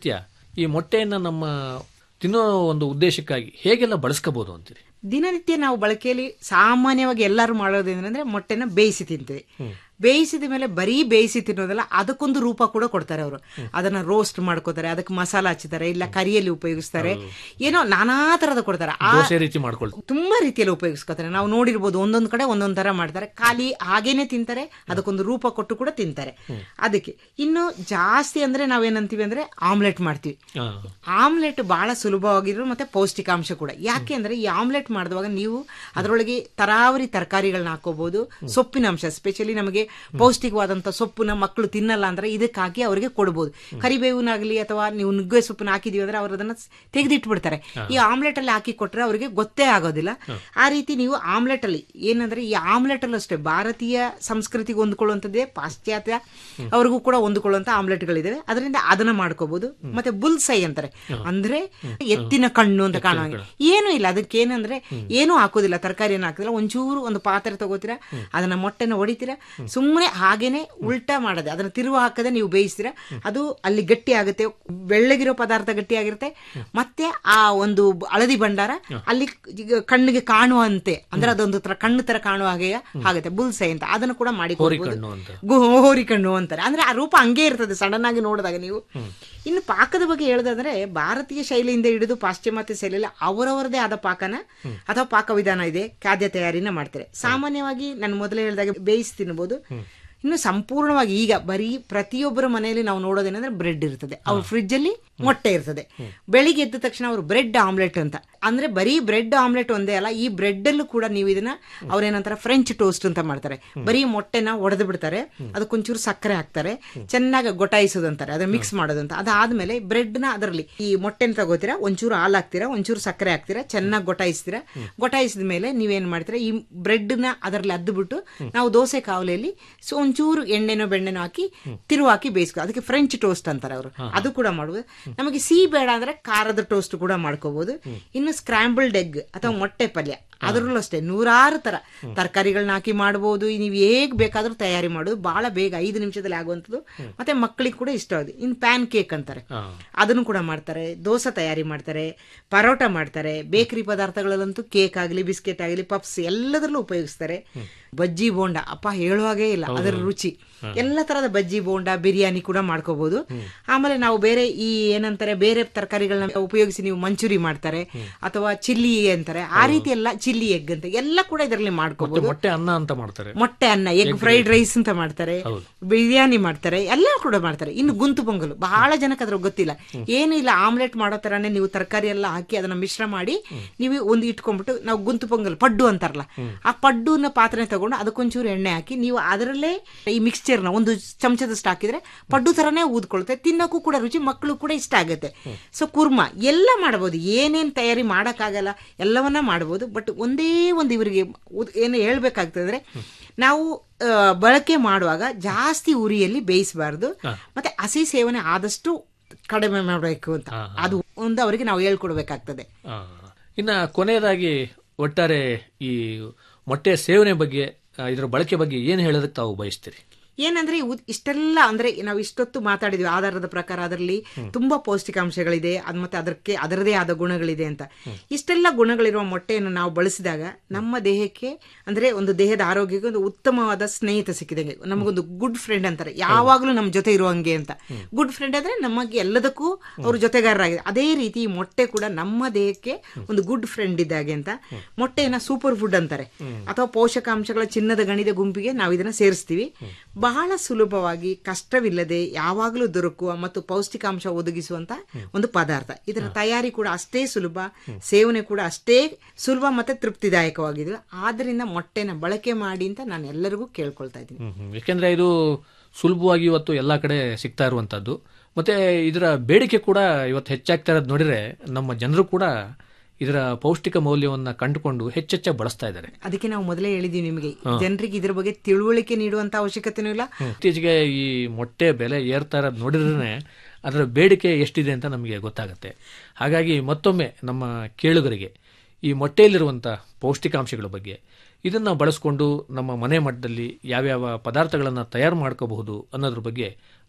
ಈ ಮೊಟ್ಟೆಯನ್ನು ನಮ್ಮ ತಿನ್ನೋ ಒಂದು ಉದ್ದೇಶಕ್ಕಾಗಿ ಹೇಗೆಲ್ಲ ಬಳಸ್ಕೋಬಹುದು ಅಂತೀರಿ ದಿನನಿತ್ಯ ನಾವು ಬಳಕೆಯಲ್ಲಿ ಸಾಮಾನ್ಯವಾಗಿ ಎಲ್ಲರೂ ಮಾಡೋದೇನಂದ್ರೆ ಮೊಟ್ಟೆನ ಬೇಯಿಸಿ ತಿಂತೀವಿ ಬೇಯಿಸಿದ ಮೇಲೆ ಬರೀ ಬೇಯಿಸಿ ತಿನ್ನೋದಲ್ಲ ಅದಕ್ಕೊಂದು ರೂಪ ಕೂಡ ಕೊಡ್ತಾರೆ ಅವರು ಅದನ್ನ ರೋಸ್ಟ್ ಮಾಡ್ಕೋತಾರೆ ಅದಕ್ಕೆ ಮಸಾಲ ಹಚ್ಚುತ್ತಾರೆ ಇಲ್ಲ ಕರಿಯಲ್ಲಿ ಉಪಯೋಗಿಸ್ತಾರೆ ಏನೋ ನಾನಾ ತರದ ಕೊಡ್ತಾರೆ ಆ ದೋಸೆ ರೀತಿ ಮಾಡ್ಕೊಳ್ತಾರೆ ತುಂಬಾ ರೀತಿಯಲ್ಲಿ ಉಪಯೋಗಿಸ್ಕೋತಾರೆ ನಾವು ನೋಡಿರ್ಬೋದು ಒಂದೊಂದು ಕಡೆ ಒಂದೊಂದು ತರ ಮಾಡ್ತಾರೆ ಖಾಲಿ ಹಾಗೇನೆ ತಿಂತಾರೆ ಅದಕ್ಕೊಂದು ರೂಪ ಕೊಟ್ಟು ಕೂಡ ತಿಂತಾರೆ ಅದಕ್ಕೆ ಇನ್ನು ಜಾಸ್ತಿ ಅಂದ್ರೆ ನಾವೇನಂತೀವಿ ಅಂದ್ರೆ ಆಮ್ಲೆಟ್ ಮಾಡ್ತೀವಿ ಆಮ್ಲೆಟ್ ಬಹಳ ಸುಲಭವಾಗಿರೋ ಮತ್ತೆ ಪೌಷ್ಟಿಕಾಂಶ ಕೂಡ ಯಾಕೆ ಅಂದ್ರೆ ಈ ಆಮ್ಲೆಟ್ ಮಾಡಿದಾಗ ನೀವು ಅದರೊಳಗೆ ತರಾವರಿ ತರಕಾರಿಗಳನ್ನ ಹಾಕೋಬಹುದು ಸೊಪ್ಪಿನ ಅಂಶ ಸ್ಪೆಷಲಿ ನಮಗೆ ಪೌಷ್ಟಿಕವಾದಂತ ಸೊಪ್ಪನ್ನ ಮಕ್ಕಳು ತಿನ್ನಲ್ಲ ಅಂದ್ರೆ ಇದಕ್ಕೆ ಹಾಕಿ ಅವರಿಗೆ ಕೊಡ್ಬೋದು ಕರಿಬೇವಿನಾಗ್ಲಿ ಅಥವಾ ನೀವು ನುಗ್ಗೆ ಸೊಪ್ಪನ್ನ ಹಾಕಿದೀವಿ ಅಂದ್ರೆ ಅವ್ರು ಅದನ್ನ ತೆಗೆದಿಟ್ಬಿಡ್ತಾರೆ ಈ ಆಮ್ಲೆಟ್ ಅಲ್ಲಿ ಹಾಕಿ ಕೊಟ್ರೆ ಅವರಿಗೆ ಗೊತ್ತೇ ಆಗೋದಿಲ್ಲ ಆ ರೀತಿ ನೀವು ಆಮ್ಲೆಟ್ ಅಲ್ಲಿ ಏನಂದ್ರೆ ಈ ಆಮ್ಲೆಟ್ ಅಲ್ಲೂ ಅಷ್ಟೇ ಭಾರತೀಯ ಸಂಸ್ಕೃತಿಗೆ ಹೊಂದ್ಕೊಳ್ಳುವಂಥದ್ದೇ ಪಾಶ್ಚಾತ್ಯ ಅವ್ರಿಗೂ ಕೂಡ ಹೊಂದ್ಕೊಳ್ಳುವಂತ ಆಮ್ಲೆಟ್ಗಳಿದಾವೆ ಅದರಿಂದ ಅದನ್ನ ಮಾಡ್ಕೋಬಹುದು ಮತ್ತೆ ಬುಲ್ಸೈ ಅಂತಾರೆ ಅಂದ್ರೆ ಎತ್ತಿನ ಕಣ್ಣು ಅಂತ ಕಾಣುವ ಏನು ಇಲ್ಲ ಅದಕ್ಕೆ ಏನಂದ್ರೆ ಏನು ಹಾಕೋದಿಲ್ಲ ತರಕಾರಿಯನ್ನು ಹಾಕೋದಿಲ್ಲ ಒಂಚೂರು ಒಂದು ಪಾತ್ರೆ ತಗೋತೀರಾ ಅದನ್ನ ಮೊಟ್ಟೆನ ಹೊಡಿತೀರಾ ಸುಮ್ಮನೆ ಹಾಗೇನೆ ಉಲ್ಟಾ ಮಾಡದೆ ಅದನ್ನ ತಿರುವ ಹಾಕದೆ ನೀವು ಬೇಯಿಸ್ತೀರಾ ಅದು ಅಲ್ಲಿ ಗಟ್ಟಿ ಆಗುತ್ತೆ ಬೆಳ್ಳಗಿರೋ ಪದಾರ್ಥ ಗಟ್ಟಿ ಆಗಿರುತ್ತೆ ಮತ್ತೆ ಆ ಒಂದು ಹಳದಿ ಭಂಡಾರ ಅಲ್ಲಿ ಈಗ ಕಣ್ಣಿಗೆ ಕಾಣುವಂತೆ ಅಂದ್ರೆ ಅದೊಂದು ತರ ಕಣ್ಣು ತರ ಕಾಣುವ ಹಾಗೆ ಆಗುತ್ತೆ ಬುಲ್ಸೈ ಅಂತ ಅದನ್ನು ಕೂಡ ಮಾಡಿ ಹೋರಿಕಣ್ಣು ಅಂತ. ಹೋರಿಕಣ್ಣು ಅಂತಾರೆ ಅಂದ್ರೆ ಆ ರೂಪ ಹಂಗೆ ಇರ್ತದೆ ಸಡನ್ ಆಗಿ ನೋಡಿದಾಗ ನೀವು ಇನ್ನು ಪಾಕದ ಬಗ್ಗೆ ಹೇಳೋದಾದ್ರೆ ಭಾರತೀಯ ಶೈಲಿಯಿಂದ ಹಿಡಿದು ಪಾಶ್ಚಿಮಾತ್ಯ ಶೈಲಿಯಲ್ಲಿ ಅವರವರದೇ ಆದ ಪಾಕನ ಅಥವಾ ಪಾಕವಿಧಾನ ಇದೆ ಖಾದ್ಯ ತಯಾರಿನ ಮಾಡ್ತಾರೆ ಸಾಮಾನ್ಯವಾಗಿ ನಾನು ಮೊದಲೇ ಹೇಳಿದಾಗ ಬೇಯಿಸಿ ತಿನ್ಬೋದು ಇನ್ನು ಸಂಪೂರ್ಣವಾಗಿ ಈಗ ಬರೀ ಪ್ರತಿಯೊಬ್ಬರ ಮನೆಯಲ್ಲಿ ನಾವು ನೋಡೋದೇನಂದ್ರೆ ಬ್ರೆಡ್ ಇರ್ತದೆ ಅವ್ರ ಫ್ರಿಜ್ ಅಲ್ಲಿ ಮೊಟ್ಟೆ ಇರ್ತದೆ ಬೆಳಿಗ್ಗೆ ಎದ್ದ ತಕ್ಷಣ ಅವರು ಬ್ರೆಡ್ ಆಮ್ಲೆಟ್ ಅಂತ ಅಂದ್ರೆ ಬರೀ ಬ್ರೆಡ್ ಆಮ್ಲೆಟ್ ಒಂದೇ ಅಲ್ಲ ಈ ಬ್ರೆಡ್ ಅಲ್ಲೂ ಕೂಡ ನೀವು ಇದನ್ನ ಅವ್ರೇನಂತಾರೆ ಫ್ರೆಂಚ್ ಟೋಸ್ಟ್ ಅಂತ ಮಾಡ್ತಾರೆ ಬರೀ ಮೊಟ್ಟೆನ ಒಡೆದು ಬಿಡ್ತಾರೆ ಅದಕ್ಕೊಂಚೂರು ಸಕ್ಕರೆ ಹಾಕ್ತಾರೆ ಚೆನ್ನಾಗಿ ಗೊಟಾಯಿಸೋದು ಅಂತಾರೆ ಅದನ್ನ ಮಿಕ್ಸ್ ಮಾಡೋದು ಅಂತ ಅದಾದ್ಮೇಲೆ ಬ್ರೆಡ್ ನ ಅದರಲ್ಲಿ ಈ ಮೊಟ್ಟೆನ ತಗೋತೀರಾ ಒಂಚೂರು ಹಾಲು ಹಾಕ್ತೀರಾ ಒಂಚೂರು ಸಕ್ಕರೆ ಹಾಕ್ತೀರಾ ಚೆನ್ನಾಗಿ ಗೊಟಾಯಿಸ್ತೀರಾ ಗೊಟಾಯಿಸಿದ ಮೇಲೆ ನೀವೇನ್ ಮಾಡ್ತೀರಾ ಈ ಬ್ರೆಡ್ ನ ಅದರಲ್ಲಿ ಅದ್ದು ಬಿಟ್ಟು ನಾವು ದೋಸೆ ಕಾವಲಿಯಲ್ಲಿ ಸೊ ಒಂಚೂರು ಎಣ್ಣೆನೋ ಬೆಣ್ಣೆನೋ ಹಾಕಿ ತಿರು ಹಾಕಿ ಬೇಯಿಸ್ಕೊ ಅದಕ್ಕೆ ಫ್ರೆಂಚ್ ಟೋಸ್ಟ್ ಅಂತಾರೆ ಅವರು ಅದು ಕೂಡ ಮಾಡುವುದು ನಮಗೆ ಸಿಹಿ ಬೇಡ ಅಂದ್ರೆ ಖಾರದ ಟೋಸ್ಟ್ ಕೂಡ ಮಾಡ್ಕೋಬಹುದು ಇನ್ನು ಸ್ಕ್ರಾಂಬಲ್ಡ್ ಎಗ್ ಅಥವಾ ಮೊಟ್ಟೆ ಪಲ್ಯ ಅದರಲ್ಲೂ ಅಷ್ಟೇ ನೂರಾರು ತರ ತರಕಾರಿಗಳನ್ನ ಹಾಕಿ ಮಾಡಬಹುದು ನೀವು ಹೇಗ್ ಬೇಕಾದ್ರೂ ತಯಾರಿ ಮಾಡೋದು ಬಹಳ ಬೇಗ ಐದು ನಿಮಿಷದಲ್ಲಿ ಆಗುವಂಥದ್ದು ಮತ್ತೆ ಮಕ್ಕಳಿಗೆ ಕೂಡ ಇಷ್ಟ ಆಗುತ್ತೆ ಇನ್ನು ಪ್ಯಾನ್ ಕೇಕ್ ಅಂತಾರೆ ಅದನ್ನು ಕೂಡ ಮಾಡ್ತಾರೆ ದೋಸೆ ತಯಾರಿ ಮಾಡ್ತಾರೆ ಪರೋಟ ಮಾಡ್ತಾರೆ ಬೇಕರಿ ಪದಾರ್ಥಗಳಲ್ಲಂತೂ ಕೇಕ್ ಆಗಲಿ ಬಿಸ್ಕೆಟ್ ಆಗಲಿ ಪಪ್ಸ್ ಎಲ್ಲದರಲ್ಲೂ ಉಪಯೋಗಿಸ್ತಾರೆ ಬಜ್ಜಿ ಬೋಂಡ ಅಪ್ಪ ಹೇಳುವಾಗೇ ಇಲ್ಲ ಅದರ ರುಚಿ ಎಲ್ಲ ತರದ ಬಜ್ಜಿ ಬೋಂಡ ಬಿರಿಯಾನಿ ಕೂಡ ಮಾಡ್ಕೋಬಹುದು ಆಮೇಲೆ ನಾವು ಬೇರೆ ಈ ಏನಂತಾರೆ ಬೇರೆ ತರಕಾರಿಗಳನ್ನ ಉಪಯೋಗಿಸಿ ನೀವು ಮಂಚೂರಿ ಮಾಡ್ತಾರೆ ಅಥವಾ ಚಿಲ್ಲಿ ಅಂತಾರೆ ಆ ರೀತಿ ಎಲ್ಲ ಚಿಲ್ಲಿ ಎಗ್ ಅಂತ ಎಲ್ಲ ಕೂಡ ಇದರಲ್ಲಿ ಮತ್ತೆ ಮಾಡ್ಕೋಬಹುದು ಮೊಟ್ಟೆ ಅನ್ನ ಅಂತ ಮಾಡ್ತಾರೆ ಮೊಟ್ಟೆ ಅನ್ನ ಎಗ್ ಫ್ರೈಡ್ ರೈಸ್ ಅಂತ ಮಾಡ್ತಾರೆ ಬಿರಿಯಾನಿ ಮಾಡ್ತಾರೆ ಎಲ್ಲ ಕೂಡ ಮಾಡ್ತಾರೆ ಇನ್ನು ಗುಂತು ಪೊಂಗಲು ಬಹಳ ಜನಕ್ಕೆ ಅದ್ರ ಗೊತ್ತಿಲ್ಲ ಏನು ಇಲ್ಲ ಆಮ್ಲೆಟ್ ಮಾಡೋ ತರಾನೇ ನೀವು ತರಕಾರಿ ಎಲ್ಲ ಹಾಕಿ ಅದನ್ನ ಮಿಶ್ರ ಮಾಡಿ ನೀವು ಒಂದು ಇಟ್ಕೊಂಡ್ಬಿಟ್ಟು ನಾವು ಗುಂತು ಪೊಂಗಲ್ ಪಡ್ಡು ಅಂತಾರಲ್ಲ ಆ ಪಡ್ಡುನ ಪಾತ್ರೆ ತಗೊಂಡು ಅದಕ್ಕೊಂಚೂರು ಎಣ್ಣೆ ಹಾಕಿ ನೀವು ಅದರಲ್ಲೇ ಈ ಮಿಕ್ಸ್ಚರ್ನ ಒಂದು ಚಮಚದಷ್ಟು ಹಾಕಿದ್ರೆ ಪಡ್ಡು ತರನೇ ಊದ್ಕೊಳುತ್ತೆ ತಿನ್ನೋಕ್ಕೂ ಕೂಡ ರುಚಿ ಮಕ್ಕಳು ಕೂಡ ಇಷ್ಟ ಆಗುತ್ತೆ ಸೊ ಕುರ್ಮಾ ಎಲ್ಲ ಮಾಡಬಹುದು ಏನೇನ್ ತಯಾರಿ ಮಾಡಕ್ಕಾಗಲ್ಲ ಎಲ್ಲವನ್ನ ಮಾಡಬಹುದು ಬಟ್ ಒಂದೇ ಒಂದು ಇವರಿಗೆ ಉದ್- ಏನು ಹೇಳ್ಬೇಕಾಗ್ತದೆ ಅಂದ್ರೆ ನಾವು ಆ, ಬಳಕೆ ಮಾಡುವಾಗ ಜಾಸ್ತಿ ಉರಿಯಲ್ಲಿ ಬೇಯಿಸಬಾರ್ದು ಮತ್ತೆ ಹಸಿ ಸೇವನೆ ಆದಷ್ಟು ಕಡಿಮೆ ಮಾಡಬೇಕು ಅಂತ ಅದು ಒಂದು ಅವರಿಗೆ ನಾವು ಹೇಳ್ಕೊಡ್ಬೇಕಾಗ್ತದೆ ಆ, ಇನ್ನ ಕೊನೆಯದಾಗಿ ಒಟ್ಟಾರೆ ಈ ಮೊಟ್ಟೆ ಸೇವನೆ ಬಗ್ಗೆ ಆ, ಇದರ ಬಳಕೆ ಬಗ್ಗೆ ಏನು ಹೇಳೋದಕ್ಕೆ ತಾವು ಬಯಸ್ತೀರಿ ಏನಂದ್ರೆ ಉದ್- ಇಷ್ಟೆಲ್ಲ ಅಂದ್ರೆ ನಾವು ಇಷ್ಟೊತ್ತು ಮಾತಾಡಿದ್ವಿ ಆಧಾರದ ಪ್ರಕಾರ ಅದರಲ್ಲಿ ತುಂಬಾ ಪೌಷ್ಟಿಕಾಂಶಗಳಿದೆ ಅದ್ ಮತ್ತೆ ಅದಕ್ಕೆ ಅದರದೇ ಆದ ಗುಣಗಳಿದೆ ಅಂತ ಇಷ್ಟೆಲ್ಲ ಗುಣಗಳಿರುವ ಮೊಟ್ಟೆಯನ್ನು ನಾವು ಬಳಸಿದಾಗ ನಮ್ಮ ದೇಹಕ್ಕೆ ಅಂದ್ರೆ ಒಂದು ದೇಹದ ಆರೋಗ್ಯಕ್ಕೆ ಒಂದು ಉತ್ತಮವಾದ ಸ್ನೇಹಿತ ಸಿಕ್ಕಿದಂಗೆ ನಮಗೊಂದು ಗುಡ್ ಫ್ರೆಂಡ್ ಅಂತಾರೆ ಯಾವಾಗಲೂ ನಮ್ಮ ಜೊತೆ ಇರುವಂಗೆ ಅಂತ ಗುಡ್ ಫ್ರೆಂಡ್ ಅಂದ್ರೆ ನಮಗೆ ಎಲ್ಲದಕ್ಕೂ ಅವ್ರ ಜೊತೆಗಾರರಾಗಿದೆ ಅದೇ ರೀತಿ ಈ ಮೊಟ್ಟೆ ಕೂಡ ನಮ್ಮ ದೇಹಕ್ಕೆ ಒಂದು ಗುಡ್ ಫ್ರೆಂಡ್ ಇದ್ದಾಗೆ ಅಂತ ಮೊಟ್ಟೆಯನ್ನ ಸೂಪರ್ ಫುಡ್ ಅಂತಾರೆ ಅಥವಾ ಪೋಷಕಾಂಶಗಳ ಚಿನ್ನದ ಗಣಿದ ಗುಂಪಿಗೆ ನಾವು ಇದನ್ನ ಸೇರಿಸ್ತೀವಿ ಬಹಳ ಸುಲಭವಾಗಿ ಕಷ್ಟವಿಲ್ಲದೆ ಯಾವಾಗಲೂ ದೊರಕುವ ಮತ್ತು ಪೌಷ್ಟಿಕಾಂಶ ಒದಗಿಸುವಂತ ಒಂದು ಪದಾರ್ಥ ಇದರ ತಯಾರಿ ಕೂಡ ಅಷ್ಟೇ ಸುಲಭ ಸೇವನೆ ಕೂಡ ಅಷ್ಟೇ ಸುಲಭ ಮತ್ತೆ ತೃಪ್ತಿದಾಯಕವಾಗಿದೆ ಆದ್ರಿಂದ ಮೊಟ್ಟೆನ ಬಳಕೆ ಮಾಡಿ ಅಂತ ನಾನು ಎಲ್ಲರಿಗೂ ಕೇಳ್ಕೊಳ್ತಾ ಇದ್ದೀನಿ ಹ್ಮ್, ಹ್ಮ್. ಯಾಕೆಂದ್ರೆ ಇದು ಸುಲಭವಾಗಿ ಇವತ್ತು ಎಲ್ಲ ಕಡೆ ಸಿಗ್ತಾ ಇರುವಂತದ್ದು ಮತ್ತೆ ಇದರ ಬೇಡಿಕೆ ಕೂಡ ಇವತ್ತು ಹೆಚ್ಚಾಗ್ತಾ ಇರೋದು ನೋಡಿದ್ರೆ ನಮ್ಮ ಜನರು ಕೂಡ ಇದರ ಪೌಷ್ಟಿಕ ಮೌಲ್ಯವನ್ನ ಕಂಡುಕೊಂಡು ಹೆಚ್ಚೆಚ್ಚಾಗಿ ಬಳಸ್ತಾ ಇದ್ದಾರೆ ಅದಕ್ಕೆ ನಾವು ಮೊದಲೇ ಹೇಳಿದೀವಿ ನಿಮಗೆ ಜನರಿಗೆ ಇದ್ರ ಬಗ್ಗೆ ತಿಳುವಳಿಕೆ ನೀಡುವಂತ ಅವಶ್ಯಕತೆನೂ ಇಲ್ಲ ಇತ್ತೀಚೆಗೆ ಈ ಮೊಟ್ಟೆ ಬೆಲೆ ಏರ್ತಾ ಇರೋದು ನೋಡಿದ್ರೆ ಅದರ ಬೇಡಿಕೆ ಎಷ್ಟಿದೆ ಅಂತ ನಮಗೆ ಗೊತ್ತಾಗುತ್ತೆ ಹಾಗಾಗಿ ಮತ್ತೊಮ್ಮೆ ನಮ್ಮ ಕೇಳುಗರಿಗೆ ಈ ಮೊಟ್ಟೆಯಲ್ಲಿರುವಂಥ ಪೌಷ್ಟಿಕಾಂಶಗಳ ಬಗ್ಗೆ ಇದನ್ನ ಬಳಸ್ಕೊಂಡು ನಮ್ಮ ಮನೆ ಮಟ್ಟದಲ್ಲಿ ಯಾವ್ಯಾವ ಪದಾರ್ಥಗಳನ್ನು ತಯಾರು ಮಾಡ್ಕೋಬಹುದು ಅನ್ನೋದ್ರ ಬಗ್ಗೆ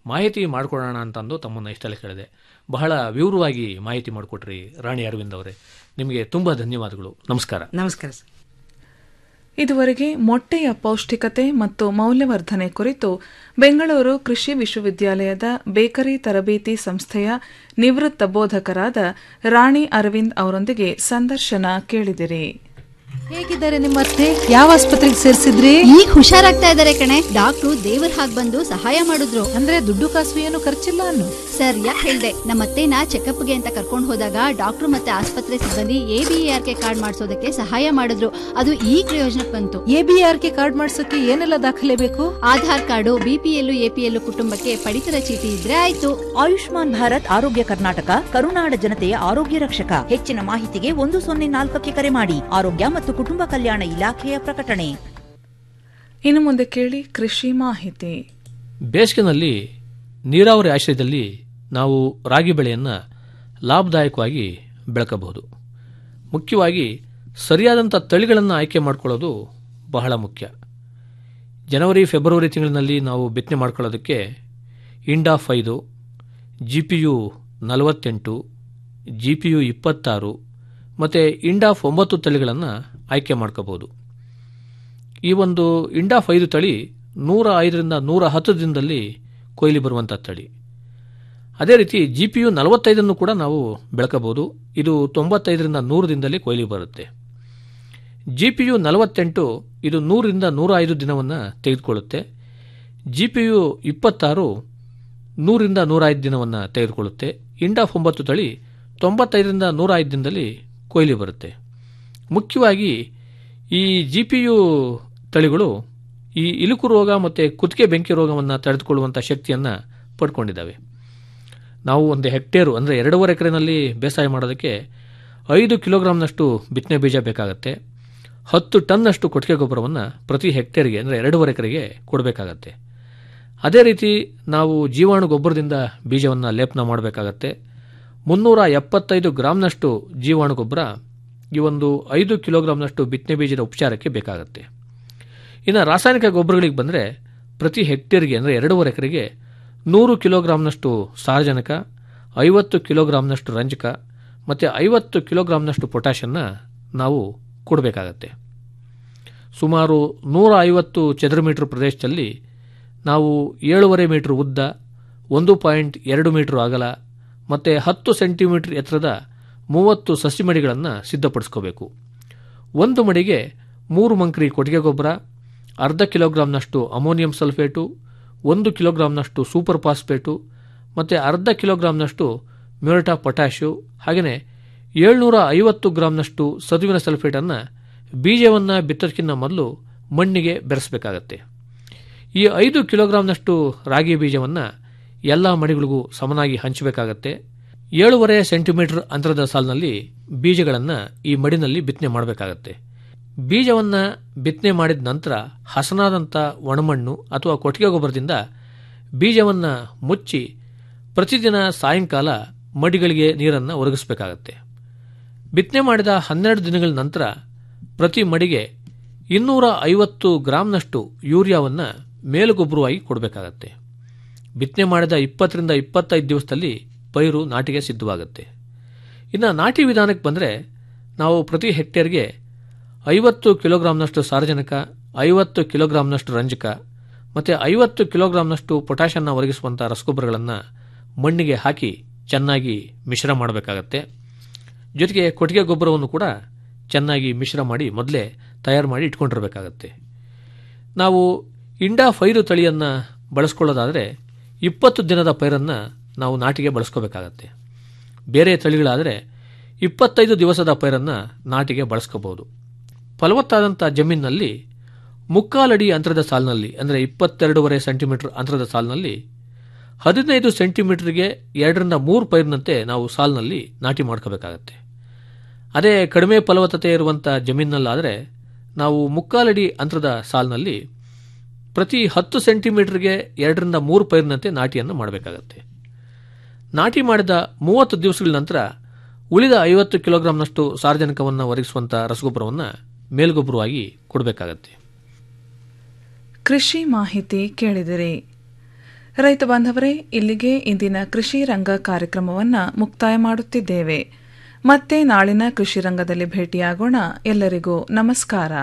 ಮಾಹಿತಿ ಮಾಡಿಕೊಡೋಣ ಅಂತಂದು ತಮ್ಮನ್ನು ಇಷ್ಟೆಲ್ಲ ಕೇಳಿದೆ ಬಹಳ ವಿವರವಾಗಿ ಮಾಹಿತಿ ಮಾಡಿಕೊಟ್ರಿ ರಾಣಿ ಅರವಿಂದ್ ಅವರೇ ನಿಮಗೆ ತುಂಬ ಧನ್ಯವಾದಗಳು ನಮಸ್ಕಾರ ನಮಸ್ಕಾರ ಸರ್ ಇದುವರೆಗೆ ಮೊಟ್ಟೆಯ ಪೌಷ್ಟಿಕತೆ ಮತ್ತು ಮೌಲ್ಯವರ್ಧನೆ ಕುರಿತು ಬೆಂಗಳೂರು ಕೃಷಿ ವಿಶ್ವವಿದ್ಯಾಲಯದ ಬೇಕರಿ ತರಬೇತಿ ಸಂಸ್ಥೆಯ ನಿವೃತ್ತ ಬೋಧಕರಾದ ರಾಣಿ ಅರವಿಂದ್ ಅವರೊಂದಿಗೆ ಸಂದರ್ಶನ ಕೇಳಿದಿರಿ ಹೇಗಿದ್ದಾರೆ ನಿಮ್ಮ ಅತ್ತೆ ಯಾವ ಆಸ್ಪತ್ರೆಗೆ ಸೇರಿಸಿದ್ರಿ ಈಗ ಹುಷಾರಾಗ್ತಾ ಇದಾರೆ ಕಣೆ ಡಾಕ್ಟ್ರು ದೇವರ ಹಾಗ್ ಬಂದು ಸಹಾಯ ಮಾಡಿದ್ರು ಅಂದ್ರೆ ದುಡ್ಡು ಕಾಸು ಏನು ಖರ್ಚಿಲ್ಲ ಅನ್ನು ಸರ್ ಯಾಕೆ ಹೇಳ್ದೆ ನಮ್ಮ ಅತ್ತೆನ ಚೆಕಪ್ಗೆ ಅಂತ ಕರ್ಕೊಂಡು ಹೋದಾಗ ಡಾಕ್ಟ್ರು ಮತ್ತೆ ಆಸ್ಪತ್ರೆ ಸಿಬ್ಬಂದಿ ಎಬಿಆರ್ ಕೆ ಕಾರ್ಡ್ ಮಾಡಿಸೋದಕ್ಕೆ ಸಹಾಯ ಮಾಡಿದ್ರು ಅದು ಈ ಪ್ರಯೋಜನಕ್ಕೆ ಬಂತು ಎಬಿಆರ್ ಕೆ ಕಾರ್ಡ್ ಮಾಡ್ಸೋಕೆ ಏನೆಲ್ಲ ದಾಖಲೆ ಬೇಕು ಆಧಾರ್ ಕಾರ್ಡು ಬಿಪಿಎಲ್ ಎಪಿಎಲ್ ಕುಟುಂಬಕ್ಕೆ ಪಡಿತರ ಚೀಟಿ ಇದ್ರೆ ಆಯ್ತು ಆಯುಷ್ಮಾನ್ ಭಾರತ್ ಆರೋಗ್ಯ ಕರ್ನಾಟಕ ಕರುನಾಡ ಜನತೆಯ ಆರೋಗ್ಯ ರಕ್ಷಕ ಹೆಚ್ಚಿನ ಮಾಹಿತಿಗೆ ಒಂದು ಸೊನ್ನೆ ನಾಲ್ಕಕ್ಕೆ ಕರೆ ಮಾಡಿ ಆರೋಗ್ಯ ಮತ್ತು ಕುಟುಂಬ ಕಲ್ಯಾಣ ಇಲಾಖೆಯ ಪ್ರಕಟಣೆ ಇನ್ನು ಮುಂದೆ ಕೇಳಿ ಕೃಷಿ ಮಾಹಿತಿ ಬೇಸಿಗೆನಲ್ಲಿ ನೀರಾವರಿ ಆಶ್ರಯದಲ್ಲಿ ನಾವು ರಾಗಿ ಬೆಳೆಯನ್ನು ಲಾಭದಾಯಕವಾಗಿ ಬೆಳಕಬಹುದು ಮುಖ್ಯವಾಗಿ ಸರಿಯಾದಂಥ ತಳಿಗಳನ್ನು ಆಯ್ಕೆ ಮಾಡಿಕೊಳ್ಳೋದು ಬಹಳ ಮುಖ್ಯ ಜನವರಿ ಫೆಬ್ರವರಿ ತಿಂಗಳಿನಲ್ಲಿ ನಾವು ಬಿತ್ತನೆ ಮಾಡ್ಕೊಳ್ಳೋದಕ್ಕೆ ಇಂಡಾಫ್ ಐದು ಜಿ ಪಿ ಯು ನಲವತ್ತೆಂಟು ಜಿ ಪಿ ಯು ಇಪ್ಪತ್ತಾರು ಮತ್ತು ಇಂಡಾಫ್ ಒಂಬತ್ತು ತಳಿಗಳನ್ನು ಆಯ್ಕೆ ಮಾಡ್ಕೋಬೋದು ಈ ಒಂದು ಇಂಡಾಫ್ ಐದು ತಳಿ ನೂರ ಐದರಿಂದ ನೂರ ಹತ್ತು ದಿನದಲ್ಲಿ ಕೊಯ್ಲಿ ಬರುವಂಥ ತಳಿ ಅದೇ ರೀತಿ ಜಿ ಪಿ ಯು ನಲವತ್ತೈದನ್ನು ಕೂಡ ನಾವು ಬೆಳಕಬಹುದು ಇದು ತೊಂಬತ್ತೈದರಿಂದ ನೂರು ದಿನದಲ್ಲಿ ಕೊಯ್ಲಿ ಬರುತ್ತೆ ಜಿ ಪಿ ಯು ನಲವತ್ತೆಂಟು ಇದು ನೂರರಿಂದ ನೂರ ಐದು ದಿನವನ್ನು ತೆಗೆದುಕೊಳ್ಳುತ್ತೆ ಜಿ ಪಿ ಯು ಇಪ್ಪತ್ತಾರು ನೂರಿಂದ ನೂರ ಐದು ದಿನವನ್ನು ತೆಗೆದುಕೊಳ್ಳುತ್ತೆ ಇಂಡಾಫ್ ಒಂಬತ್ತು ತಳಿ ತೊಂಬತ್ತೈದರಿಂದ ನೂರ ಐದು ದಿನದಲ್ಲಿ ಕೊಯ್ಲಿ ಬರುತ್ತೆ ಮುಖ್ಯವಾಗಿ ಈ ಜಿ ಪಿ ಯು ತಳಿಗಳು ಈ ಇಲುಕು ರೋಗ ಮತ್ತು ಕುತ್ತಿಗೆ ಬೆಂಕಿ ರೋಗವನ್ನು ತಡೆದುಕೊಳ್ಳುವಂಥ ಶಕ್ತಿಯನ್ನು ಪಡ್ಕೊಂಡಿದ್ದಾವೆ ನಾವು ಒಂದು ಹೆಕ್ಟೇರು ಅಂದರೆ ಎರಡೂವರೆ ಎಕರೆನಲ್ಲಿ ಬೇಸಾಯ ಮಾಡೋದಕ್ಕೆ ಐದು ಕಿಲೋಗ್ರಾಮ್ನಷ್ಟು ಬಿತ್ತನೆ ಬೀಜ ಬೇಕಾಗತ್ತೆ ಹತ್ತು ಟನ್ನಷ್ಟು ಕೊಟ್ಟಿಗೆ ಗೊಬ್ಬರವನ್ನು ಪ್ರತಿ ಹೆಕ್ಟೇರ್ಗೆ ಅಂದರೆ ಎರಡೂವರೆ ಎಕರೆಗೆ ಕೊಡಬೇಕಾಗತ್ತೆ ಅದೇ ರೀತಿ ನಾವು ಜೀವಾಣು ಗೊಬ್ಬರದಿಂದ ಬೀಜವನ್ನು ಲೇಪನ ಮಾಡಬೇಕಾಗತ್ತೆ ಮುನ್ನೂರ ಎಪ್ಪತ್ತೈದು ಗ್ರಾಮ್ನಷ್ಟು ಜೀವಾಣು ಗೊಬ್ಬರ ಈ ಒಂದು ಐದು ಕಿಲೋಗ್ರಾಮ್ನಷ್ಟು ಬಿತ್ತನೆ ಬೀಜದ ಉಪಚಾರಕ್ಕೆ ಬೇಕಾಗುತ್ತೆ ಇನ್ನು ರಾಸಾಯನಿಕ ಗೊಬ್ಬರಗಳಿಗೆ ಬಂದರೆ ಪ್ರತಿ ಹೆಕ್ಟೇರ್ಗೆ ಅಂದರೆ ಎರಡೂವರೆ ಎಕರೆಗೆ ನೂರು ಕಿಲೋಗ್ರಾಮ್ನಷ್ಟು ಸಾರಜನಕ ಐವತ್ತು ಕಿಲೋಗ್ರಾಮ್ನಷ್ಟು ರಂಜಕ ಮತ್ತು ಐವತ್ತು ಕಿಲೋಗ್ರಾಮ್ನಷ್ಟು ಪೊಟ್ಯಾಷನ್ನ ನಾವು ಕೊಡಬೇಕಾಗತ್ತೆ ಸುಮಾರು ನೂರ ಐವತ್ತು ಚದರ ಮೀಟರ್ ಪ್ರದೇಶದಲ್ಲಿ ನಾವು ಏಳುವರೆ ಮೀಟರ್ ಉದ್ದ ಒಂದು ಪಾಯಿಂಟ್ ಎರಡು ಮೀಟರ್ ಅಗಲ ಮತ್ತು ಹತ್ತು ಸೆಂಟಿಮೀಟರ್ ಎತ್ತರದ ಮೂವತ್ತು ಸಸಿ ಮಡಿಗಳನ್ನು ಸಿದ್ಧಪಡಿಸ್ಕೋಬೇಕು ಒಂದು ಮಡಿಗೆ ಮೂರು ಮಂಕ್ರಿ ಕೊಟ್ಟಿಗೆ ಗೊಬ್ಬರ ಅರ್ಧ ಕಿಲೋಗ್ರಾಮ್ನಷ್ಟು ಅಮೋನಿಯಂ ಸಲ್ಫೇಟು ಒಂದು ಕಿಲೋಗ್ರಾಮ್ನಷ್ಟು ಸೂಪರ್ ಫಾಸ್ಫೇಟು ಮತ್ತು ಅರ್ಧ ಕಿಲೋಗ್ರಾಮ್ನಷ್ಟು ಮ್ಯೂರಟಾ ಪೊಟ್ಯಾಶು ಹಾಗೆಯೇ ಏಳ್ನೂರ ಐವತ್ತು ಗ್ರಾಮ್ನಷ್ಟು ಸದುವಿನ ಸಲ್ಫೇಟನ್ನು ಬೀಜವನ್ನು ಬಿತ್ತೋದಕ್ಕಿಂತ ಮೊದಲು ಮಣ್ಣಿಗೆ ಬೆರೆಸಬೇಕಾಗತ್ತೆ ಈ ಐದು ಕಿಲೋಗ್ರಾಮ್ನಷ್ಟು ರಾಗಿ ಬೀಜವನ್ನು ಎಲ್ಲ ಮಡಿಗಳಿಗೂ ಸಮನಾಗಿ ಹಂಚಬೇಕಾಗತ್ತೆ ಏಳುವರೆ ಸೆಂಟಿಮೀಟರ್ ಅಂತರದ ಸಾಲಿನಲ್ಲಿ ಬೀಜಗಳನ್ನು ಈ ಮಡಿನಲ್ಲಿ ಬಿತ್ತನೆ ಮಾಡಬೇಕಾಗತ್ತೆ ಬೀಜವನ್ನು ಬಿತ್ತನೆ ಮಾಡಿದ ನಂತರ ಹಸನಾದಂಥ ಒಣಮಣ್ಣು ಅಥವಾ ಕೊಟ್ಟಿಗೆ ಗೊಬ್ಬರದಿಂದ ಬೀಜವನ್ನು ಮುಚ್ಚಿ ಪ್ರತಿದಿನ ಸಾಯಂಕಾಲ ಮಡಿಗಳಿಗೆ ನೀರನ್ನು ಒದಗಿಸಬೇಕಾಗತ್ತೆ ಬಿತ್ತನೆ ಮಾಡಿದ ಹನ್ನೆರಡು ದಿನಗಳ ನಂತರ ಪ್ರತಿ ಮಡಿಗೆ ಇನ್ನೂರ ಐವತ್ತು ಗ್ರಾಂನಷ್ಟು ಯೂರಿಯಾವನ್ನು ಮೇಲುಗೊಬ್ಬರವಾಗಿ ಕೊಡಬೇಕಾಗತ್ತೆ ಬಿತ್ತನೆ ಮಾಡಿದ ಇಪ್ಪತ್ತರಿಂದ ಇಪ್ಪತ್ತೈದು ದಿವಸದಲ್ಲಿ ಪೈರು ನಾಟಿಗೆ ಸಿದ್ಧವಾಗುತ್ತೆ ಇನ್ನು ನಾಟಿ ವಿಧಾನಕ್ಕೆ ಬಂದರೆ ನಾವು ಪ್ರತಿ ಹೆಕ್ಟೇರ್ಗೆ ಐವತ್ತು ಕಿಲೋಗ್ರಾಂನಷ್ಟು ಸಾರಜನಕ ಐವತ್ತು ಕಿಲೋಗ್ರಾಂನಷ್ಟು ರಂಜಕ ಮತ್ತು ಐವತ್ತು ಕಿಲೋಗ್ರಾಂನಷ್ಟು ಪೊಟ್ಯಾಷನ್ನ ಒದಗಿಸುವಂಥ ರಸಗೊಬ್ಬರಗಳನ್ನು ಮಣ್ಣಿಗೆ ಹಾಕಿ ಚೆನ್ನಾಗಿ ಮಿಶ್ರ ಮಾಡಬೇಕಾಗತ್ತೆ ಜೊತೆಗೆ ಕೊಟ್ಟಿಗೆ ಗೊಬ್ಬರವನ್ನು ಕೂಡ ಚೆನ್ನಾಗಿ ಮಿಶ್ರ ಮಾಡಿ ಮೊದಲೇ ತಯಾರು ಮಾಡಿ ಇಟ್ಕೊಂಡಿರಬೇಕಾಗತ್ತೆ ನಾವು ಇಂಡಾ ಫೈರು ತಳಿಯನ್ನು ಬಳಸ್ಕೊಳ್ಳೋದಾದರೆ ಇಪ್ಪತ್ತು ದಿನದ ಪೈರನ್ನು ನಾವು ನಾಟಿಗೆ ಬಳಸ್ಕೋಬೇಕಾಗತ್ತೆ ಬೇರೆ ತಳಿಗಳಾದರೆ ಇಪ್ಪತ್ತೈದು ದಿವಸದ ಪೈರನ್ನು ನಾಟಿಗೆ ಬಳಸ್ಕೋಬಹುದು ಫಲವತ್ತಾದಂಥ ಜಮೀನಿನಲ್ಲಿ ಮುಕ್ಕಾಲಡಿ ಅಂತರದ ಸಾಲಿನಲ್ಲಿ ಅಂದರೆ ಇಪ್ಪತ್ತೆರಡೂವರೆ ಸೆಂಟಿಮೀಟರ್ ಅಂತರದ ಸಾಲಿನಲ್ಲಿ ಹದಿನೈದು ಸೆಂಟಿಮೀಟರ್ಗೆ ಎರಡರಿಂದ ಮೂರು ಪೈರಿನಂತೆ ನಾವು ಸಾಲಿನಲ್ಲಿ ನಾಟಿ ಮಾಡ್ಕೋಬೇಕಾಗತ್ತೆ ಅದೇ ಕಡಿಮೆ ಫಲವತ್ತತೆ ಇರುವಂಥ ಜಮೀನಲ್ಲಾದರೆ ನಾವು ಮುಕ್ಕಾಲಡಿ ಅಂತರದ ಸಾಲಿನಲ್ಲಿ ಪ್ರತಿ ಹತ್ತು ಸೆಂಟಿಮೀಟರ್ಗೆ ಎರಡರಿಂದ ಮೂರು ಪೈರಿನಂತೆ ನಾಟಿಯನ್ನು ಮಾಡಬೇಕಾಗತ್ತೆ ನಾಟಿ ಮಾಡಿದ ಮೂವತ್ತು ದಿವಸಗಳ ನಂತರ ಉಳಿದ ಐವತ್ತು ಕಿಲೋಗ್ರಾಂನಷ್ಟು ಸಾರ್ವಜನಿಕವನ್ನು ಒದಗಿಸುವಂಥ ರಸಗೊಬ್ಬರವನ್ನು ಮೇಲ್ಗೊಬ್ಬರವಾಗಿ ಕೊಡಬೇಕಾಗತ್ತೆ ಕೃಷಿ ಮಾಹಿತಿ ಕೇಳಿದಿರಿ ರೈತ ಬಾಂಧವರೇ ಇಲ್ಲಿಗೆ ಇಂದಿನ ಕೃಷಿ ರಂಗ ಕಾರ್ಯಕ್ರಮವನ್ನು ಮುಕ್ತಾಯ ಮಾಡುತ್ತಿದ್ದೇವೆ ಮತ್ತೆ ನಾಳಿನ ಕೃಷಿ ರಂಗದಲ್ಲಿ ಭೇಟಿಯಾಗೋಣ ಎಲ್ಲರಿಗೂ ನಮಸ್ಕಾರ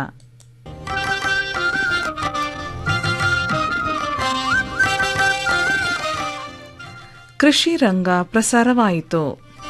ಕೃಷಿ ರಂಗ ಪ್ರಸಾರವಾಯಿತು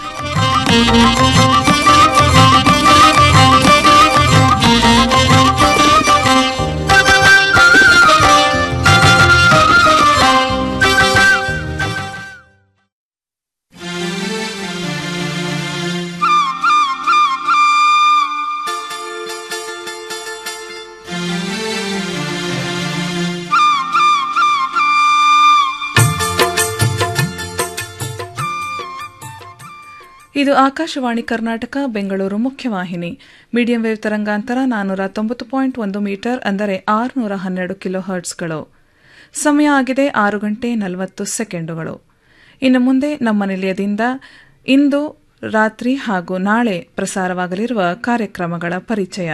ಇದು ಆಕಾಶವಾಣಿ ಕರ್ನಾಟಕ ಬೆಂಗಳೂರು ಮುಖ್ಯವಾಹಿನಿ ಮೀಡಿಯಂ ವೇವ್ ತರಂಗಾಂತರ ನಾನ್ನೂರ ತೊಂಬತ್ತು ಪಾಯಿಂಟ್ ಒಂದು ಮೀಟರ್ ಅಂದರೆ ಆರುನೂರ ಹನ್ನೆರಡು ಕಿಲೋ ಹರ್ಟ್ಸ್ಗಳು ಸಮಯ ಆಗಿದೆ ಆರು ಗಂಟೆ ನಲವತ್ತು ಸೆಕೆಂಡುಗಳು ಇನ್ನು ಮುಂದೆ ನಮ್ಮ ನಿಲಯದಿಂದ ಇಂದು ರಾತ್ರಿ ಹಾಗೂ ನಾಳೆ ಪ್ರಸಾರವಾಗಲಿರುವ ಕಾರ್ಯಕ್ರಮಗಳ ಪರಿಚಯ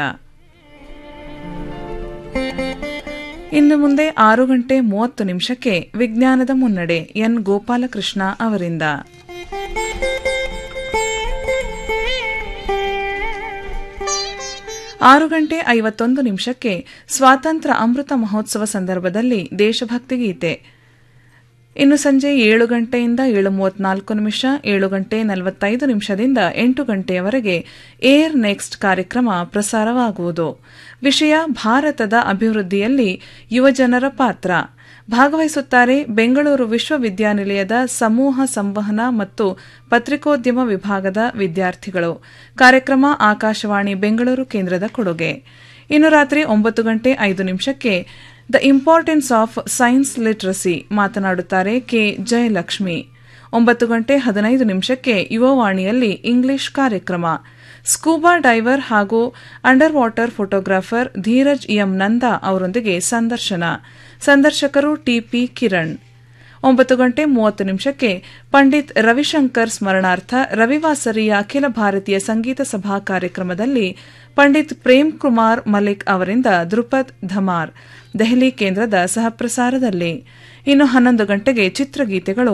ಇನ್ನು ಮುಂದೆ ಆರು ಗಂಟೆ ಮೂವತ್ತು ನಿಮಿಷಕ್ಕೆ ವಿಜ್ಞಾನದ ಮುನ್ನಡೆ ಎನ್ ಗೋಪಾಲಕೃಷ್ಣ ಅವರಿಂದ ಆರು ಗಂಟೆ ಐವತ್ತೊಂದು ನಿಮಿಷಕ್ಕೆ ಸ್ವಾತಂತ್ರ್ಯ ಅಮೃತ ಮಹೋತ್ಸವ ಸಂದರ್ಭದಲ್ಲಿ ದೇಶಭಕ್ತಿ ಗೀತೆ ಇನ್ನು ಸಂಜೆ ಏಳು ಗಂಟೆಯಿಂದ ಏಳು ಮೂವತ್ನಾಲ್ಕು ನಿಮಿಷ ಏಳು ಗಂಟೆ ನಲವತ್ತೈದು ನಿಮಿಷದಿಂದ ಎಂಟು ಗಂಟೆಯವರೆಗೆ ಏರ್ ನೆಕ್ಸ್ಟ್ ಕಾರ್ಯಕ್ರಮ ಪ್ರಸಾರವಾಗುವುದು ವಿಷಯ ಭಾರತದ ಅಭಿವೃದ್ಧಿಯಲ್ಲಿ ಯುವಜನರ ಪಾತ್ರ ಭಾಗವಹಿಸುತ್ತಾರೆ ಬೆಂಗಳೂರು ವಿಶ್ವವಿದ್ಯಾನಿಲಯದ ಸಮೂಹ ಸಂವಹನ ಮತ್ತು ಪತ್ರಿಕೋದ್ಯಮ ವಿಭಾಗದ ವಿದ್ಯಾರ್ಥಿಗಳು ಕಾರ್ಯಕ್ರಮ ಆಕಾಶವಾಣಿ ಬೆಂಗಳೂರು ಕೇಂದ್ರದ ಕೊಡುಗೆ ಇನ್ನು ರಾತ್ರಿ ಒಂಬತ್ತು ಗಂಟೆ ಐದು ನಿಮಿಷಕ್ಕೆ the importance of science literacy ಮಾತನಾಡುತ್ತಾರೆ ಕೆ ಜಯಲಕ್ಷ್ಮಿ ಒಂಬತ್ತು ಗಂಟೆ ಹದಿನೈದು ನಿಮಿಷಕ್ಕೆ ಯುವವಾಣಿಯಲ್ಲಿ ಇಂಗ್ಲಿಷ್ ಕಾರ್ಯಕ್ರಮ ಸ್ಕೂಬಾ ಡೈವರ್ ಹಾಗೂ underwater photographer Dheeraj M Nanda ಅವರೊಂದಿಗೆ ಸಂದರ್ಶನ ಸಂದರ್ಶಕರು ಟಿಪಿ ಕಿರಣ್ ಒಂಬತ್ತು ಗಂಟೆ ಮೂವತ್ತು ನಿಮಿಷಕ್ಕೆ ಪಂಡಿತ್ ರವಿಶಂಕರ್ ಸ್ಮರಣಾರ್ಥ ರವಿವಾಸರಿಯ ಅಖಿಲ ಭಾರತೀಯ ಸಂಗೀತ ಸಭಾ ಕಾರ್ಯಕ್ರಮದಲ್ಲಿ ಪಂಡಿತ್ ಪ್ರೇಮ್ ಕುಮಾರ್ ಮಲಿಕ್ ಅವರಿಂದ ಧ್ರುಪದ್ ಧಮಾರ್ ದೆಹಲಿ ಕೇಂದ್ರದ ಸಹಪ್ರಸಾರದಲ್ಲಿ ಇನ್ನು ಹನ್ನೊಂದು ಗಂಟೆಗೆ ಚಿತ್ರಗೀತೆಗಳು